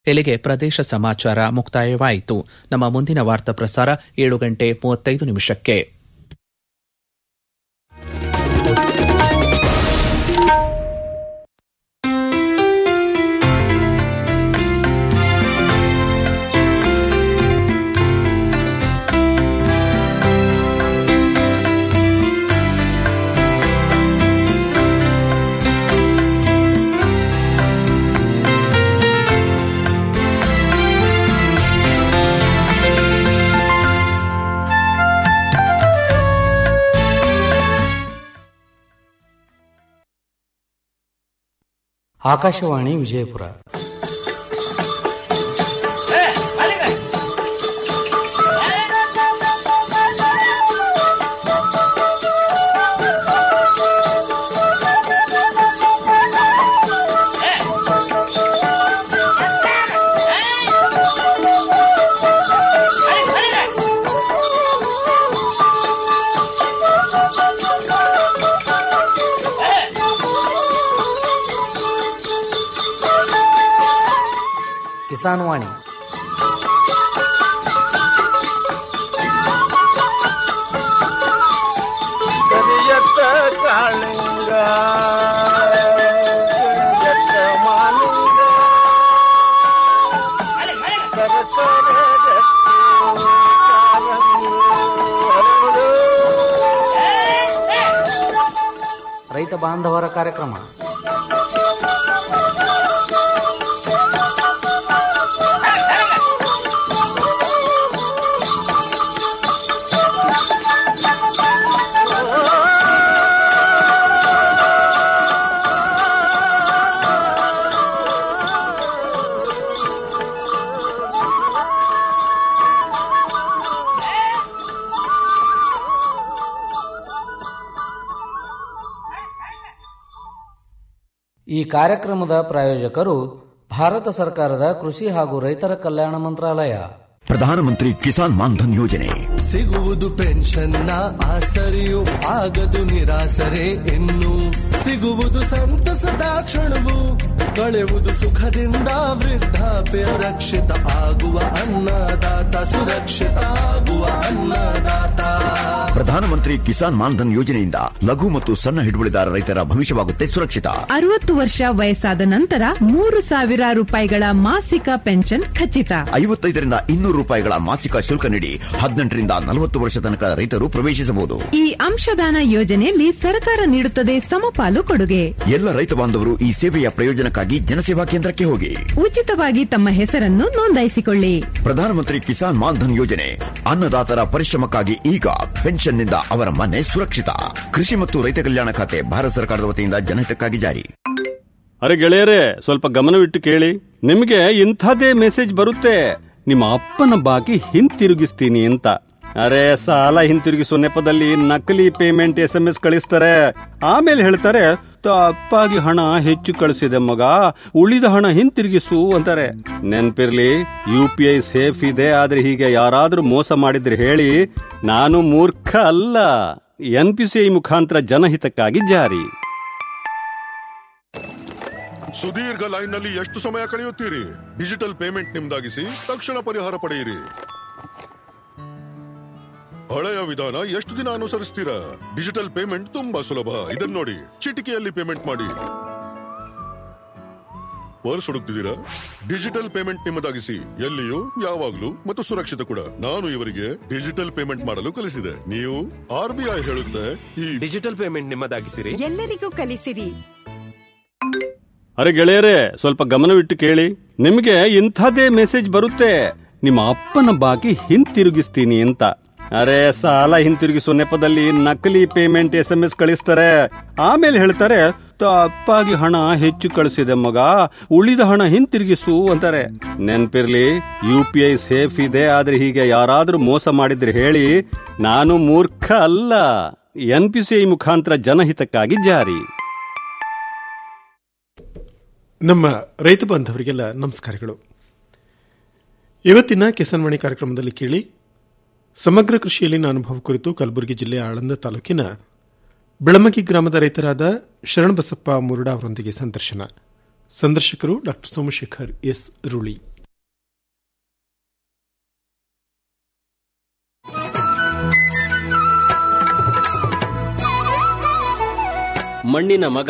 ಇಲ್ಲಿಗೆ ಪ್ರದೇಶ ಸಮಾಚಾರ ಮುಕ್ತಾಯವಾಯಿತು ನಮ್ಮ ಮುಂದಿನ ವಾರ್ತಾ ಪ್ರಸಾರ ಏಳು ಗಂಟೆ ಮೂವತ್ತೈದು ನಿಮಿಷಕ್ಕೆ ಆಕಾಶವಾಣಿ ವಿಜಯಪುರ ಕಿಸಾನ್ ವಾಣಿ ಕರಿಯತ್ತ ಕಾಳಿಂಗ ಕರಿಯತ್ತ ಮಾಲಿಂಗ ಸರಸರ ಗಟ್ಟಿ ಕಾಲಂಗಿ ಹರಡು. ರೈತ ಬಾಂಧವರ ಕಾರ್ಯಕ್ರಮ ಈ ಕಾರ್ಯಕ್ರಮದ ಪ್ರಾಯೋಜಕರು ಭಾರತ ಸರ್ಕಾರದ ಕೃಷಿ ಹಾಗೂ ರೈತರ ಕಲ್ಯಾಣ ಮಂತ್ರಾಲಯ ಪ್ರಧಾನಮಂತ್ರಿ ಕಿಸಾನ್ ಮಾನ್ಧನ್ ಯೋಜನೆ ಸಿಗುವುದು ಪೆನ್ಷನ್ನ ಆಸರೆಯು ಆಗದು ನಿರಾಸರೆ ಇನ್ನು ಸಿಗುವುದು ಸಂತಸದ ಕ್ಷಣವು ಕಳೆಯುವುದು ಸುಖದಿಂದ ವೃದ್ಧಾಪ್ಯ ರಕ್ಷಿತ ಆಗುವ ಅನ್ನದಾತ ಸುರಕ್ಷಿತ ಆಗುವ ಅನ್ನದಾತ ಪ್ರಧಾನಮಂತ್ರಿ ಕಿಸಾನ್ ಮಾನ್ಧನ್ ಯೋಜನೆಯಿಂದ ಲಘು ಮತ್ತು ಸಣ್ಣ ಹಿಡುವಳಿದಾರ ರೈತರ ಭವಿಷ್ಯವಾಗುತ್ತೆ ಸುರಕ್ಷಿತ ಅರವತ್ತು ವರ್ಷ ವಯಸ್ಸಾದ ನಂತರ ಮೂರು ಸಾವಿರ ರೂಪಾಯಿಗಳ ಮಾಸಿಕ ಪೆನ್ಷನ್ ಖಚಿತ ಐವತ್ತೈದರಿಂದ ಇನ್ನೂರು ರೂಪಾಯಿಗಳ ಮಾಸಿಕ ಶುಲ್ಕ ನೀಡಿ ಹದಿನೆಂಟರಿಂದ ನಲವತ್ತು ವರ್ಷ ತನಕ ರೈತರು ಪ್ರವೇಶಿಸಬಹುದು ಈ ಅಂಶದಾನ ಯೋಜನೆಯಲ್ಲಿ ಸರ್ಕಾರ ನೀಡುತ್ತದೆ ಸಮಪಾಲು ಕೊಡುಗೆ ಎಲ್ಲ ರೈತ ಬಾಂಧವರು ಈ ಸೇವೆಯ ಪ್ರಯೋಜನಕ್ಕಾಗಿ ಜನಸೇವಾ ಕೇಂದ್ರಕ್ಕೆ ಹೋಗಿ ಉಚಿತವಾಗಿ ತಮ್ಮ ಹೆಸರನ್ನು ನೋಂದಾಯಿಸಿಕೊಳ್ಳಿ ಪ್ರಧಾನಮಂತ್ರಿ ಕಿಸಾನ್ ಮಾನ್ಧನ್ ಯೋಜನೆ ಅನ್ನದಾತರ ಪರಿಶ್ರಮಕ್ಕಾಗಿ ಈಗ ಪೆನ್ಷನ್ನಿಂದ ಅವರ ಮನೆ ಸುರಕ್ಷಿತ ಕೃಷಿ ಮತ್ತು ರೈತ ಕಲ್ಯಾಣ ಖಾತೆ ಭಾರತ ಸರ್ಕಾರದ ವತಿಯಿಂದ ಜನಹಿತಕ್ಕಾಗಿ ಜಾರಿ ಅರೆ ಗೆಳೆಯರೇ ಸ್ವಲ್ಪ ಗಮನವಿಟ್ಟು ಕೇಳಿ ನಿಮಗೆ ಇಂಥದೇ ಮೆಸೇಜ್ ಬರುತ್ತೆ ನಿಮ್ಮ ಅಪ್ಪನ ಬಾಕಿ ಹಿಂತಿರುಗಿಸ್ತೀನಿ ಅಂತ ಅರೆ ಸಾಲ ಹಿಂತಿರುಗಿಸುವ ನೆಪದಲ್ಲಿ ನಕಲಿ ಪೇಮೆಂಟ್ ಎಸ್ ಎಂ ಎಸ್ ಕಳಿಸ್ತಾರೆ ಆಮೇಲೆ ಹೇಳ್ತಾರೆ ತಪ್ಪಾಗಿ ಹಣ ಹೆಚ್ಚು ಕಳಿಸಿದೆ ಮಗ ಉಳಿದ ಹಣ ಹಿಂತಿರುಗಿಸು ಅಂತಾರೆ ನೆನ್ಪಿರ್ಲಿ ಯು ಪಿ ಐ ಸೇಫ್ ಇದೆ ಆದ್ರೆ ಹೀಗೆ ಯಾರಾದ್ರೂ ಮೋಸ ಮಾಡಿದ್ರೆ ಹೇಳಿ ನಾನು ಮೂರ್ಖ ಅಲ್ಲ ಎನ್ ಪಿ ಸಿ ಐ ಮುಖಾಂತರ ಜನಹಿತಕ್ಕಾಗಿ ಜಾರಿ ಸುದೀರ್ಘ ಲೈನ್ ನಲ್ಲಿ ಎಷ್ಟು ಸಮಯ ಕಳೆಯುತ್ತೀರಿ ಡಿಜಿಟಲ್ ಪೇಮೆಂಟ್ ನಿಮ್ದಾಗಿಸಿ ತಕ್ಷಣ ಪರಿಹಾರ ಪಡೆಯಿರಿ ಹಳೆಯ ವಿಧಾನ ಎಷ್ಟು ದಿನ ಅನುಸರಿಸ್ತೀರಾ ಡಿಜಿಟಲ್ ಪೇಮೆಂಟ್ ತುಂಬಾ ಸುಲಭ ಇದನ್ನ ನೋಡಿ ಚಿಟಿಕೆಯಲ್ಲಿ ಪೇಮೆಂಟ್ ಮಾಡಿ ಪರ್ಸ್ ಹುಡುಕ್ತಿದ್ದೀರಾ ಡಿಜಿಟಲ್ ಪೇಮೆಂಟ್ ನಿಮ್ಮದಾಗಿಸಿ ಎಲ್ಲಿಯೂ ಯಾವಾಗ್ಲೂ ಮತ್ತು ಸುರಕ್ಷಿತ ಕೂಡ ನಾನು ಇವರಿಗೆ ಡಿಜಿಟಲ್ ಪೇಮೆಂಟ್ ಮಾಡಲು ಕಲಿಸಿದೆ ನೀವು ಆರ್ ಬಿ ಐ ಹೇಳುತ್ತೆ ಈ ಡಿಜಿಟಲ್ ಪೇಮೆಂಟ್ ನಿಮ್ಮದಾಗಿಸಿರಿ ಎಲ್ಲರಿಗೂ ಕಲಿಸಿರಿ ಅರೆ ಗೆಳೆಯರೇ ಸ್ವಲ್ಪ ಗಮನವಿಟ್ಟು ಕೇಳಿ ನಿಮಗೆ ಇಂಥದೇ ಮೆಸೇಜ್ ಬರುತ್ತೆ ನಿಮ್ಮ ಅಪ್ಪನ ಬಾಕಿ ಹಿಂತಿರುಗಿಸ್ತೀನಿ ಅಂತ ಅರೆ ಸಾಲ ಹಿಂತಿರುಗಿಸುವ ನೆಪದಲ್ಲಿ ನಕಲಿ ಪೇಮೆಂಟ್ ಎಸ್ ಎಂ ಎಸ್ ಕಳಿಸ್ತಾರೆ ಆಮೇಲೆ ಹೇಳ್ತಾರೆ ತಪ್ಪಾಗಿ ಹಣ ಹೆಚ್ಚು ಕಳಿಸಿದೆ ಮಗ ಉಳಿದ ಹಣ ಹಿಂತಿರುಗಿಸು ಅಂತಾರೆ ನೆನ್ಪಿರ್ಲಿ ಯು ಪಿ ಐ ಸೇಫ್ ಇದೆ ಆದ್ರೆ ಹೀಗೆ ಯಾರಾದ್ರೂ ಮೋಸ ಮಾಡಿದ್ರೆ ಹೇಳಿ ನಾನು ಮೂರ್ಖ ಅಲ್ಲ ಎನ್ ಪಿ ಸಿ ಐ ಮುಖಾಂತರ ಜನಹಿತಕ್ಕಾಗಿ ಜಾರಿ ನಮ್ಮ ರೈತ ಬಾಂಧವರಿಗೆಲ್ಲ ನಮಸ್ಕಾರಗಳು ಇವತ್ತಿನ ಕಿಸಾನ್ವಾಣಿ ಕಾರ್ಯಕ್ರಮದಲ್ಲಿ ಕೇಳಿ ಸಮಗ್ರ ಕೃಷಿಯಲ್ಲಿನ ಅನುಭವ ಕುರಿತು ಕಲಬುರಗಿ ಜಿಲ್ಲೆಯ ಆಳಂದ ತಾಲೂಕಿನ ಬೆಳಮಗಿ ಗ್ರಾಮದ ರೈತರಾದ ಶರಣಬಸಪ್ಪ ಮುರುಡಾ ಅವರೊಂದಿಗೆ ಸಂದರ್ಶನ ಸಂದರ್ಶಕರು ಡಾಕ್ಟರ್ ಸೋಮಶೇಖರ್ ಎಸ್ ರುಳಿ ಮಣ್ಣಿನ ಮಗ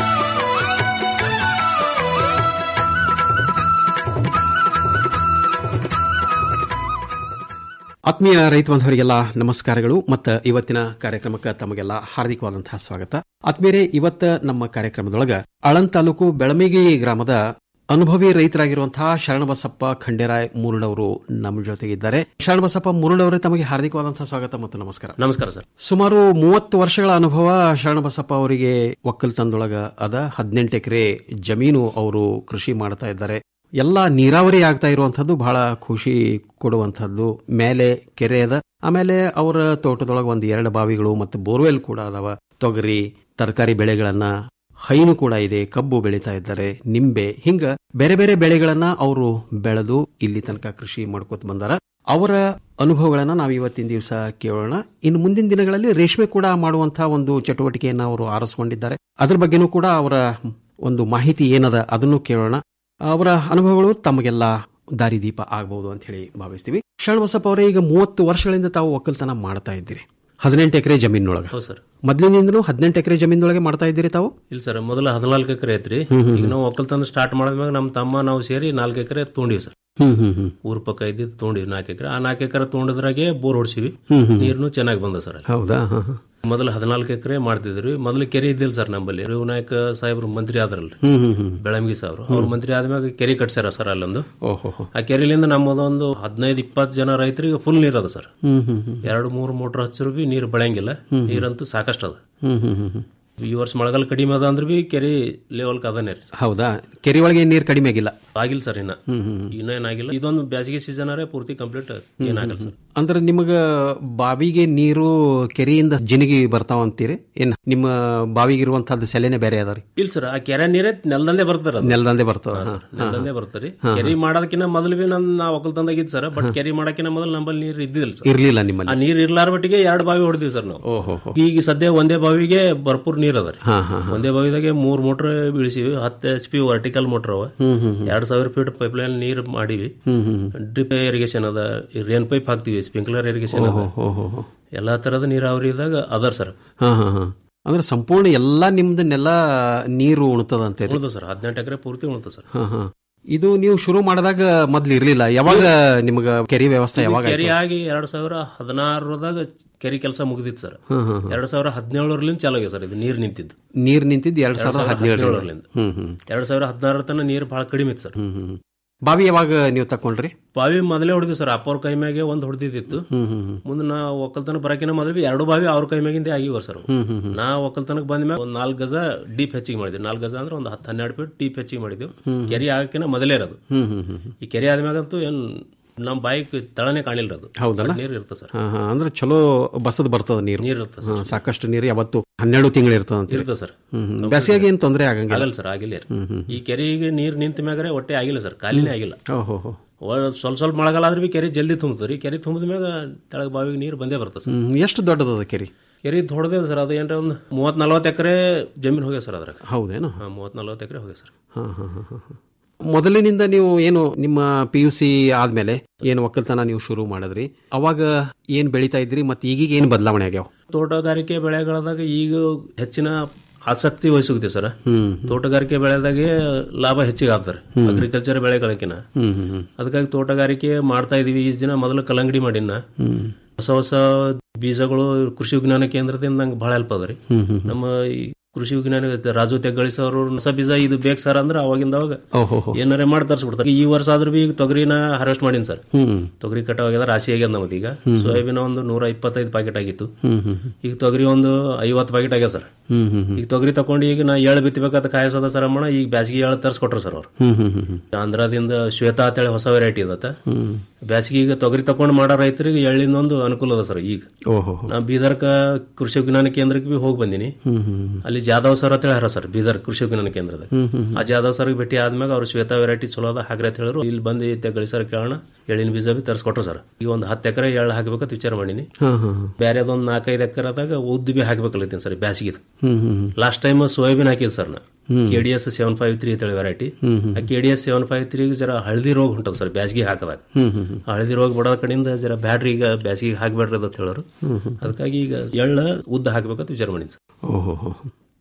ಆತ್ಮೀಯ ರೈತ ಬಾಂಧವರಿಗೆಲ್ಲ ನಮಸ್ಕಾರಗಳು ಮತ್ತು ಇವತ್ತಿನ ಕಾರ್ಯಕ್ರಮಕ್ಕೆ ತಮಗೆಲ್ಲ ಹಾರ್ದಿಕವಾದಂತಹ ಸ್ವಾಗತ ಆತ್ಮೀಯರೇ ಇವತ್ತ ನಮ್ಮ ಕಾರ್ಯಕ್ರಮದೊಳಗ ಆಳಂದ್ ತಾಲೂಕು ಬೆಳಮಿಗಿ ಗ್ರಾಮದ ಅನುಭವಿ ರೈತರಾಗಿರುವಂತಹ ಶರಣಬಸಪ್ಪ ಖಂಡೇರಾಯ್ ಮುರುಳವರು ನಮ್ಮ ಜೊತೆಗಿದ್ದಾರೆ ಶರಣಬಸಪ್ಪ ಮುರುಳವರೇ ತಮಗೆ ಹಾರ್ದಿಕವಾದಂತಹ ಸ್ವಾಗತ ಮತ್ತು ನಮಸ್ಕಾರ ನಮಸ್ಕಾರ ಸರ್ ಸುಮಾರು ಮೂವತ್ತು ವರ್ಷಗಳ ಅನುಭವ ಶರಣಬಸಪ್ಪ ಅವರಿಗೆ ಒಕ್ಕಲ್ತನದೊಳಗ ಅದ ಹದಿನೆಂಟು ಎಕರೆ ಜಮೀನು ಅವರು ಕೃಷಿ ಮಾಡ್ತಾ ಇದ್ದಾರೆ ಎಲ್ಲ ನೀರಾವರಿ ಆಗ್ತಾ ಇರುವಂತದ್ದು ಬಹಳ ಖುಷಿ ಕೊಡುವಂತದ್ದು ಮೇಲೆ ಕೆರೆ ಅದ ಆಮೇಲೆ ಅವರ ತೋಟದೊಳಗೆ ಒಂದು ಎರಡು ಬಾವಿಗಳು ಮತ್ತು ಬೋರ್ವೆಲ್ ಕೂಡ ಅದಾವ ತೊಗರಿ ತರಕಾರಿ ಬೆಳೆಗಳನ್ನ ಹೈನು ಕೂಡ ಇದೆ ಕಬ್ಬು ಬೆಳೀತಾ ಇದ್ದಾರೆ ನಿಂಬೆ ಹಿಂಗ ಬೇರೆ ಬೇರೆ ಬೆಳೆಗಳನ್ನ ಅವರು ಬೆಳೆದು ಇಲ್ಲಿ ತನಕ ಕೃಷಿ ಮಾಡ್ಕೋತ ಬಂದಾರ ಅವರ ಅನುಭವಗಳನ್ನ ನಾವು ಇವತ್ತಿನ ದಿವಸ ಕೇಳೋಣ ಇನ್ನು ಮುಂದಿನ ದಿನಗಳಲ್ಲಿ ರೇಷ್ಮೆ ಕೂಡ ಮಾಡುವಂತಹ ಒಂದು ಚಟುವಟಿಕೆಯನ್ನ ಅವರು ಆರಿಸಿಕೊಂಡಿದ್ದಾರೆ ಅದ್ರ ಬಗ್ಗೆನೂ ಕೂಡ ಅವರ ಒಂದು ಮಾಹಿತಿ ಏನದ ಅದನ್ನು ಕೇಳೋಣ ಅವರ ಅನುಭವಗಳು ತಮಗೆಲ್ಲ ದಾರಿದೀಪ ಆಗಬಹುದು ಅಂತ ಹೇಳಿ ಭಾವಿಸ್ತೀವಿ ಶರಣಬಸಪ್ಪ ಅವರೇ ಈಗ ಮೂವತ್ತು ವರ್ಷಗಳಿಂದ ತಾವು ಒಕ್ಕಲ್ತನ ಮಾಡ್ತಾ ಇದ್ದೀರಿ ಹದಿನೆಂಟು ಎಕರೆ ಜಮೀನೊಳಗೆ ಹೌದು ಸರ್ ಮೊದಲಿನಿಂದನೂ ಹದಿನೆಂಟು ಎಕರೆ ಜಮೀನೊಳಗೆ ಮಾಡ್ತಾ ಇದ್ದೀರಿ ತಾವು ಇಲ್ಲ ಸರ್ ಮೊದಲ ಹದಿನಾಲ್ಕು ಎಕರೆ ಐತ್ರಿ ಈಗ ನಾವು ಒಕ್ಕಲ್ತನ ಸ್ಟಾರ್ಟ್ ಮಾಡಿದ್ಮ್ಯಾಗ ನಮ್ಮ ತಮ್ಮ ನಾವು ಸೇರಿ ನಾಲ್ಕು ಎಕರೆ ತೊಗೊಂಡಿವಿ ಸರ್ ಹ್ಮ್ ಹ್ಮ್ ಹ್ಮ್ ಊರ್ ಪಕ್ಕ ಇದ್ದಿದ್ದು ತೊಗೊಂಡಿವಿ ನಾಲ್ಕು ಎಕರೆ ಆ ನಾಲ್ಕು ಎಕರೆ ತೊಗೊಂಡಿದ್ರಾಗೆ ಬೋರ್ ಹೊಡ್ಸಿವಿ ಹ್ಮ್ ಹ್ಮ್. ನೀರ್ನು ಚೆನ್ನಾಗಿ ಬಂದ ಸರ್ ಅಲ್ಲಿ. ಹೌದಾ ಹಾ, ಹಾ. ಮೊದಲು ಹದಿನಾಲ್ಕು ಎಕರೆ ಮಾಡ್ತಿದ್ರಿ ಮೊದಲು ಕೆರೆ ಇದ್ದಿಲ್ಲ ಸರ್ ನಮ್ಮಲ್ಲಿ ರಘುನಾಯಕ ಸಾಹೇಬ್ರು ಮಂತ್ರಿ ಆದ್ರಲ್ರಿ ಹ್ಮ್ ಹ್ಮ್ ಹ್ಮ್ ಬೆಳಂಗಿ ಸಾವ್ರು ಅವ್ರ ಮಂತ್ರಿ ಆದ್ಮ್ಯಾಗ ಕೆರೆ ಕಟ್ಸ್ಯಾರ ಸರ್ ಅಲ್ಲೊಂದು ಓಹೋ ಹೋ. ಆ ಕೆರೆಲಿಂದ ನಮ್ಮದೊಂದು ಹದಿನೈದು ಇಪ್ಪತ್ತು ಜನ ರೈತರಿಗೆ ಫುಲ್ ನೀರ್ ಅದ ಸರ್ ಹ್ಮ್ ಹ್ಮ್ ಹ್ಮ್ ಎರಡು ಮೂರು ಮೋಟರ್ ಹಚ್ಚರು ಬಿ ನೀರು ಬೆಳೆಯಂಗಿಲ್ಲ ನೀರಂತೂ ಸಾಕಷ್ಟು ಅದ ಹ್ಮ್ ಹ್ಮ್ ಹ್ಮ್ ಹ್ಮ್. ಈ ವರ್ಷ ಮಳೆಗಾಲ ಕಡಿಮೆ ಅದ ಅಂದ್ರೆ ಬಿ ಕೆರೆ ಲೆವೆಲ್ ಅದನೇ ರೀ ಹೌದಾ ಕೆರೆ ಒಳಗೆ ನೀರು ಕಡಿಮೆ ಆಗಿಲ್ಲ ಆಗಿಲ್ಲ ಸರ್ ಇನ್ನ ಹ್ಮ್ ಹ್ಮ್ ಹ್ಮ್. ಇನ್ನ ಏನಾಗಿಲ್ಲ ಇದೊಂದು ಬೇಸಿಗೆ ಸೀಸನ್ ಅರೇ ಪೂರ್ತಿ ಕಂಪ್ಲೀಟ್ ಏನಾಗಲ್ಲ ಸರ್ ಅಂದ್ರೆ ನಿಮಗ ಬಾವಿಗೆ ನೀರು ಕೆರೆಯಿಂದ ಜಿನಿಗಿ ಬರ್ತಾವ ಅಂತೀರಿ ಏನ್ ನಿಮ್ಮ ಬಾವಿಗೆ ಇರುವಂತಹದ್ದು ಸೆಲೆನೆ ಬೇರೆ ಅದಾರಿ ಇಲ್ಲ ಸರ್ ಆ ಕೆರೆ ನೀರೇ ನೆಲದಂದೇ ಬರ್ತಾರ ನೆಲದಂದೆ ಬರ್ತದ ನೆಲದಂದೇ ಬರ್ತಾರಿ ಕೆರೆ ಮಾಡೋದಕ್ಕಿಂತ ಮೊದಲು ಬಿ ನನ್ ನಾ ಒಕ್ಕಲ್ತಂದಾಗಿದ್ದು ಸರ್ ಬಟ್ ಕೆರೆ ಮಾಡಕ್ಕಿಂತ ಮೊದಲು ನಮ್ಮಲ್ಲಿ ನೀರು ಇದ್ದಿಲ್ಲ ಸರ್ ಇರ್ಲಿಲ್ಲ ಆ ನಿಮ್ಮಲ್ಲಿ ನೀರ್ ಇರ್ಲಾರ ಮಟ್ಟಿಗೆ ಎರಡು ಬಾವಿ ಹೊಡೆದಿವಿ ಸರ್ ನಾವು ಓಹೋ ಹೋ. ಈಗ ಸದ್ಯ ಒಂದೇ ಬಾವಿಗೆ ಭರ್ಪೂರ್ ನೀರ್ ಅದ ರೀ ಹಾ ಹಾ ಹಾ. ಒಂದೇ ಬಾವಿದಾಗೆ ಮೂರ್ ಮೋಟರ್ ಬೀಳಿಸಿವಿ ಹತ್ತು ಎಚ್ ಪಿ ವರ್ಟಿಕಲ್ ಮೋಟರ್ ಅವ ಹ್ಮ್ ಹ್ಮ್ ಹ್ಮ್. ಎರಡ್ ಸಾವಿರ ಫೀಟ್ ಪೈಪ್ ಲೈನ್ ನೀರ್ ಮಾಡಿವಿ ಹ್ಮ್ ಹ್ಮ್ ಹ್ಮ್. ಡ್ರಿಪ್ ಇರಿಗೇಷನ್ ಅದ ರೇನ್ ಪೈಪ್ ಹಾಕ್ತಿವಿ ಸ್ಪ್ರಿಂಕ್ಲರ್ ಇರಿಗೇಷನ್ ಅದ ಓಹೋ ಹೋ ಹೋ. ಎಲ್ಲಾ ತರದ ನೀರಾವರಿ ಇದ್ದಾಗ ಅದರ್ ಸರ್ ಹಾ ಹಾ ಹಾ ಅಂದ್ರೆ ಸಂಪೂರ್ಣ ಎಲ್ಲಾ ನಿಮ್ದನ್ನೆಲ್ಲ ನೀರು ಉಣ್ತದ ಅಂತೀರಿ ಉಳ್ದ ಸರ್ ಹದಿನೆಂಟು ಎಕರೆ ಪೂರ್ತಿ ಉಳ್ದ ಸರ್ ಹಾ ಹಾ ಇದು ನೀವು ಶುರು ಮಾಡಿದಾಗ ಮೊದ್ಲು ಇರ್ಲಿಲ್ಲ ಯಾವಾಗ ನಿಮ್ಗ ಕೆರೆ ವ್ಯವಸ್ಥೆ ಯಾವಾಗ ಕೆರೆ ಆಯ್ತು? ಆಗಿ ಎರಡ್ ಸಾವಿರ ಹದಿನಾರದಾಗ ಕೆರೆ ಕೆಲಸ ಮುಗಿದಿತ್ತು ಸರ್ ಹ್ಮ್ ಹ್ಮ್ ಹ್ಮ್. ಎರಡ್ ಸಾವಿರ ಹದಿನೇಳರಲಿಂದ ಚಾಲು ಆಗಿದೆ ಸರ್ ಇದು ನೀರ್ ನಿಂತಿದ್ದು ನೀರ್ ನಿಂತಿದ್ದು ಎರಡ್ ಸಾವಿರದ ಹದಿನೇಳರಿಂದ ಹದಿನೇಳರಿಂದ ಹ್ಮ್ ಹ್ಮ್ ಎರಡ್ ಸಾವಿರ ಹದಿನಾರರ ತನಕ ನೀರು ಬಹಳ ಕಡಿಮೆ ಇತ್ತು ಸರ್ ಹ್ಮ್ ಹ್ಮ್ ಬಾವಿ ಯಾವಾಗ ನೀವು ತಕೊಂಡ್ರಿ ಬಾವಿ ಮೊದಲೇ ಹೊಡೆದಿವಿ ಸರ್ ಅಪ್ಪವ್ರ ಕೈ ಮ್ಯಾಗೆ ಒಂದು ಹೊಡೆದಿತ್ತು ಹ್ಮ್ ಹ್ಮ್ ಹ್ಮ್. ಮುಂದೆ ನಾ ಒಕ್ಕಲ್ತನ ಬರಕಿನ ಮೊದಲು ಎರಡು ಬಾವಿ ಅವ್ರ ಕೈ ಮ್ಯಾಗಿಂದ ಆಗಿವ ಸರ್ ಹ್ಮ್ ಹ್ಮ್ ಹ್ಮ್. ನಾ ಒಕ್ಕಲ್ತನಕ್ಕೆ ಬಂದ ಮ್ಯಾಗ ಒಂದು ನಾಲ್ಕು ಗಜ ಡೀಪ್ ಹೆಚ್ಚಿಗೆ ಮಾಡಿದ್ವಿ ನಾಲ್ಕು ಗಜ ಅಂದ್ರೆ ಒಂದು ಹತ್ತು ಹನ್ನೆರಡು ಫೀಟ್ ಡೀಪ್ ಹೆಚ್ಚಿಗೆ ಮಾಡಿದ್ವಿ ಕೆರೆ ಆಗಕ್ಕಿನ ಮೊದಲೇ ಇರೋದು ಹ್ಮ್ ಹ್ಮ್ ಹ್ಮ್ ಹ್ಮ್. ಈ ಕೆರೆ ಆದ್ಮ್ಯಾಗಂತೂ ಏನ್ ನಮ್ಮ ಬಾಯಿಕ್ ತಳನೇ ಕಾಣಿಲ್ಲ ಅದು ಹೌದಲ್ಲ ನೀರು ಇರ್ತದೆ ಸರ್ ಹಾ ಹಾ ಅಂದ್ರೆ ಚಲೋ ಬಸದ್ ಬರ್ತದ ನೀರು ನೀರು ಇರ್ತದೆ ಹಾ, ಸಾಕಷ್ಟು ನೀರು ಯಾವತ್ತು ಹನ್ನೆರಡು ತಿಂಗಳು ಇರ್ತದ ಅಂತ ಇರ್ತದೆ ಸರ್ ಹ್ಮ್ ಹ್ಮ್. ಬೇಸಿಗೆಗೆ ಏನ್ ತೊಂದರೆ ಆಗಂಗಿಲ್ಲ ಆಗಲ್ಲ ಸರ್ ಆಗಿಲ್ಲ ರೀ. ಹ್ಮ್ ಹ್ಮ್. ಈ ಕೆರೆಗೆ ನೀರು ನಿಂತ ಮ್ಯಾಗರೆ ಹೊಟ್ಟೆ ಆಗಿಲ್ಲ ಸರ್ ಖಾಲಿನೇ ಆಗಿಲ್ಲ ಓಹೋ ಹೋ. ಒಳ್- ಸ್ವಲ್ಪ ಸ್ವಲ್ಪ ಮಳೆಗಾಲ ಆದ್ರೆ ಬಿ ಕೆರೆ ಜಲ್ದಿ ತುಂಬ್ತದೆ ರೀ ಕೆರೆ ತುಂಬಿದ ಮ್ಯಾಗ ತೆಳಗ್ ಬಾವಿಗೆ ನೀರು ಬಂದೇ ಬರ್ತದೆ ಸರ್ ಹ್ಮ್ ಎಷ್ಟು ದೊಡ್ಡದದ ಕೆರೆ ಕೆರೆ ದೊಡ್ಡದೇ ಸರ್ ಅದು ಏನ್ರ ಒಂದು ಮೂವತ್ ನಲ್ವತ್ತು ಎಕರೆ ಜಮೀನು ಹೋಗ್ಯ ಸರ್ ಅದ್ರಾಗ ಹೌದೇನು ಹಾ ಮೂವತ್ ನಲ್ವತ್ತು ಎಕರೆ ಹೋಗ್ಯ ಸರ್ ಹಾ ಹಾ ಹಾ ಹಾ ಹಾ. ಮೊದಲಿನಿಂದ ನೀವು ಏನು ನಿಮ್ಮ ಪಿ ಯು ಸಿ ಆದ್ಮೇಲೆ ಏನು ಒಕ್ಕಲ್ತನ ನೀವು ಶುರು ಮಾಡಿದ್ರಿ ಅವಾಗ ಏನ್ ಬೆಳಿತಾ ಇದ್ರಿ ಮತ್ತೆ ಈಗೀಗ ಏನ್ ಬದಲಾವಣೆ ಆಗ್ಯಾವ ತೋಟಗಾರಿಕೆ ಬೆಳೆಗಳದಾಗ ಈಗ ಹೆಚ್ಚಿನ ಆಸಕ್ತಿ ವಹಿಸುತ್ತೆ ಸರ್ ಹ್ಮ್ ತೋಟಗಾರಿಕೆ ಬೆಳೆದಾಗೆ ಲಾಭ ಹೆಚ್ಚಿಗೆ ಆಗ್ತಾರೆ ಅಗ್ರಿಕಲ್ಚರ್ ಬೆಳೆಗಳಕಿನ ಹ್ಮ್ ಹ್ಮ್ ಹ್ಮ್ ಅದಕ್ಕಾಗಿ ತೋಟಗಾರಿಕೆ ಮಾಡ್ತಾ ಇದೀವಿ ಈ ದಿನ ಮೊದಲು ಕಲ್ಲಂಗಡಿ ಮಾಡಿನ ಹ್ಮ್ ಹೊಸ ಹೊಸ ಬೀಜಗಳು ಕೃಷಿ ವಿಜ್ಞಾನ ಕೇಂದ್ರದಿಂದ ನಂಗೆ ಬಹಳ ಹೆಲ್ಪ್ ಅದ ರೀ ಹ್ಮ್ ಹ್ಮ್ ನಮ್ಮ ಈ ಕೃಷಿ ವಿಜ್ಞಾನ ರಾಜು ತೆಗ್ಗಳಿಸ್ ಅವರು ಹೊಸ ಬೀಜ ಇದು ಬೇಕು ಸರ್ ಅಂದ್ರೆ ಅವಾಗಿಂದ ಅವಾಗ ಓಹೋ ಹೋ. ಏನಾರೇ ಮಾಡಿ ತರಿಸ್ಬಿಡ್ತಾರೆ ಈ ವರ್ಷ ಆದ್ರೂ ಬಿ ಈಗ ತೊಗರಿನ ಹಾರ್ವೆಸ್ಟ್ ಮಾಡೀನಿ ಸರ್ ಹ್ಮ್ ತೊಗರಿ ಕಟಾವ್ ಆಗ್ಯದ ರಾಶಿ ಆಗ್ಯದ ನಮ್ಮದು ಈಗ ಸೋಯಾಬೀನ್ ಒಂದು ನೂರ ಇಪ್ಪತ್ತೈದು ಪ್ಯಾಕೆಟ್ ಆಗಿತ್ತು ಹ್ಮ್ ಹ್ಮ್ ಹ್ಮ್. ಈಗ ತೊಗರಿ ಒಂದು ಐವತ್ತು ಪ್ಯಾಕೆಟ್ ಆಗ್ಯಾವ ಸರ್ ಹ್ಮ್ ಹ್ಮ್ ಹ್ಮ್ ಈಗ ತೊಗರಿ ತಗೊಂಡು ಈಗ ನಾ ಎಳ್ ಬಿತ್ತಬೇಕಾದ ಕಾಯಸದ ಸರ್ ಅಮ್ಮಣ ಈಗ ಬ್ಯಾಸಿಗೆ ಎಳ್ ತರಿಸ್ಕೊಟ್ರು ಸರ್ ಅವ್ರು ಹ್ಮ್ ಹ್ಮ್ ಹ್ಮ್ ಹ್ಮ್. ಆಂಧ್ರದಿಂದ ಶ್ವೇತಾ ಅಂತೇಳಿ ಹೊಸ ವೆರೈಟಿ ಇದತ್ತ ಹ್ಮ್ ಬ್ಯಾಸಿಗೆ ಈಗ ತೊಗರಿ ತಗೊಂಡು ಮಾಡೋ ರೈತರಿಗೆ ಎಳ್ಳಿಂದ ಒಂದು ಅನುಕೂಲ ಅದ ಸರ್ ಈಗ ಓಹೋ ಹೋ. ನಾ ಬೀದರ್ಕ ಕೃಷಿ ವಿಜ್ಞಾನ ಕೇಂದ್ರಕ್ಕೆ ಬಿ ಹೋಗಿ ಬಂದಿನಿ ಹ್ಮ್ ಹ್ಮ್ ಹ್ಮ್. ಅಲ್ಲಿ ಜಾಧವ್ ಸರ್ ಅಂತ ಹೇಳ್ಯಾರ ಸರ್ ಬೀದರ್ ಕೃಷಿ ವಿಜ್ಞಾನ ಕೇಂದ್ರದ ಹ್ಮ್ ಹ್ಮ್ ಆ ಜಾಧವ್ ಸರ್ಗೆ ಭೇಟಿ ಆದ್ಮ್ಯಾಗ ಅವ್ರು ಶ್ವೇತಾ ವೆರೈಟಿ ಚಲೋ ಅದ ಹಾಕ್ರಿ ಅಂತ ಹೇಳಿದ್ರು ಇಲ್ಲಿ ಬಂದು ತೆಗಳಿ ಸರ್ ಕೇಳೋಣ ಎಳ್ಳಿನ ಬೀಜ ಬಿ ತರಿಸ್ಕೊಟ್ರು ಸರ್ ಈಗ ಒಂದು ಹತ್ತು ಎಕರೆ ಎಳ್ಳು ಹಾಕ್ಬೇಕಂತ ವಿಚಾರ ಮಾಡೀನಿ ಹಾ ಹಾ ಹಾ. ಬೇರೆ ಅದೊಂದು ನಾಲ್ಕೈದು ಎಕರೆದಾಗ ಉದ್ದು ಬಿ ಹಾಕ್ಬೇಕಲ್ಲತ್ತೀನಿ ಸರ್ ಬ್ಯಾಸಿಗೆ ಹ್ಮ್ ಹ್ಮ್ ಹ್ಮ್. ಲಾಸ್ಟ್ ಟೈಮ್ ಸೋಯಾಬೀನ್ ಹಾಕಿದ್ ಸರ್ ನಾ K D S seven five three ಅಂತೇಳಿ ವೆರೈಟಿ ಹ್ಮ್ ಹ್ಮ್. ಆ K D S seven five three ಜರ ಹಳದಿ ರೋಗ ಹೊಂಟದ ಸರ್ ಬ್ಯಾಸಿಗೆ ಹಾಕದಾಗ ಹ್ಮ್ ಹ್ಮ್ ಹ್ಮ್. ಆ ಹಳದಿ ರೋಗ ಬಡೋದ ಕಡೆಯಿಂದ ಜರ ಬ್ಯಾಟ್ರಿ ಈಗ ಬ್ಯಾಸಿಗೆ ಹಾಕ್ಬೇಡ್ರಿ ಅಂತ ಹೇಳೋರು ಹ್ಮ್ ಹ್ಮ್. ಅದಕ್ಕಾಗಿ ಈಗ ಎಳ್ಳ ಉದ್ದ ಹಾಕ್ಬೇಕಂತ ವಿಚಾರ ಮಾಡೀನಿ ಸರ್ ಓಹೋ ಹೋ.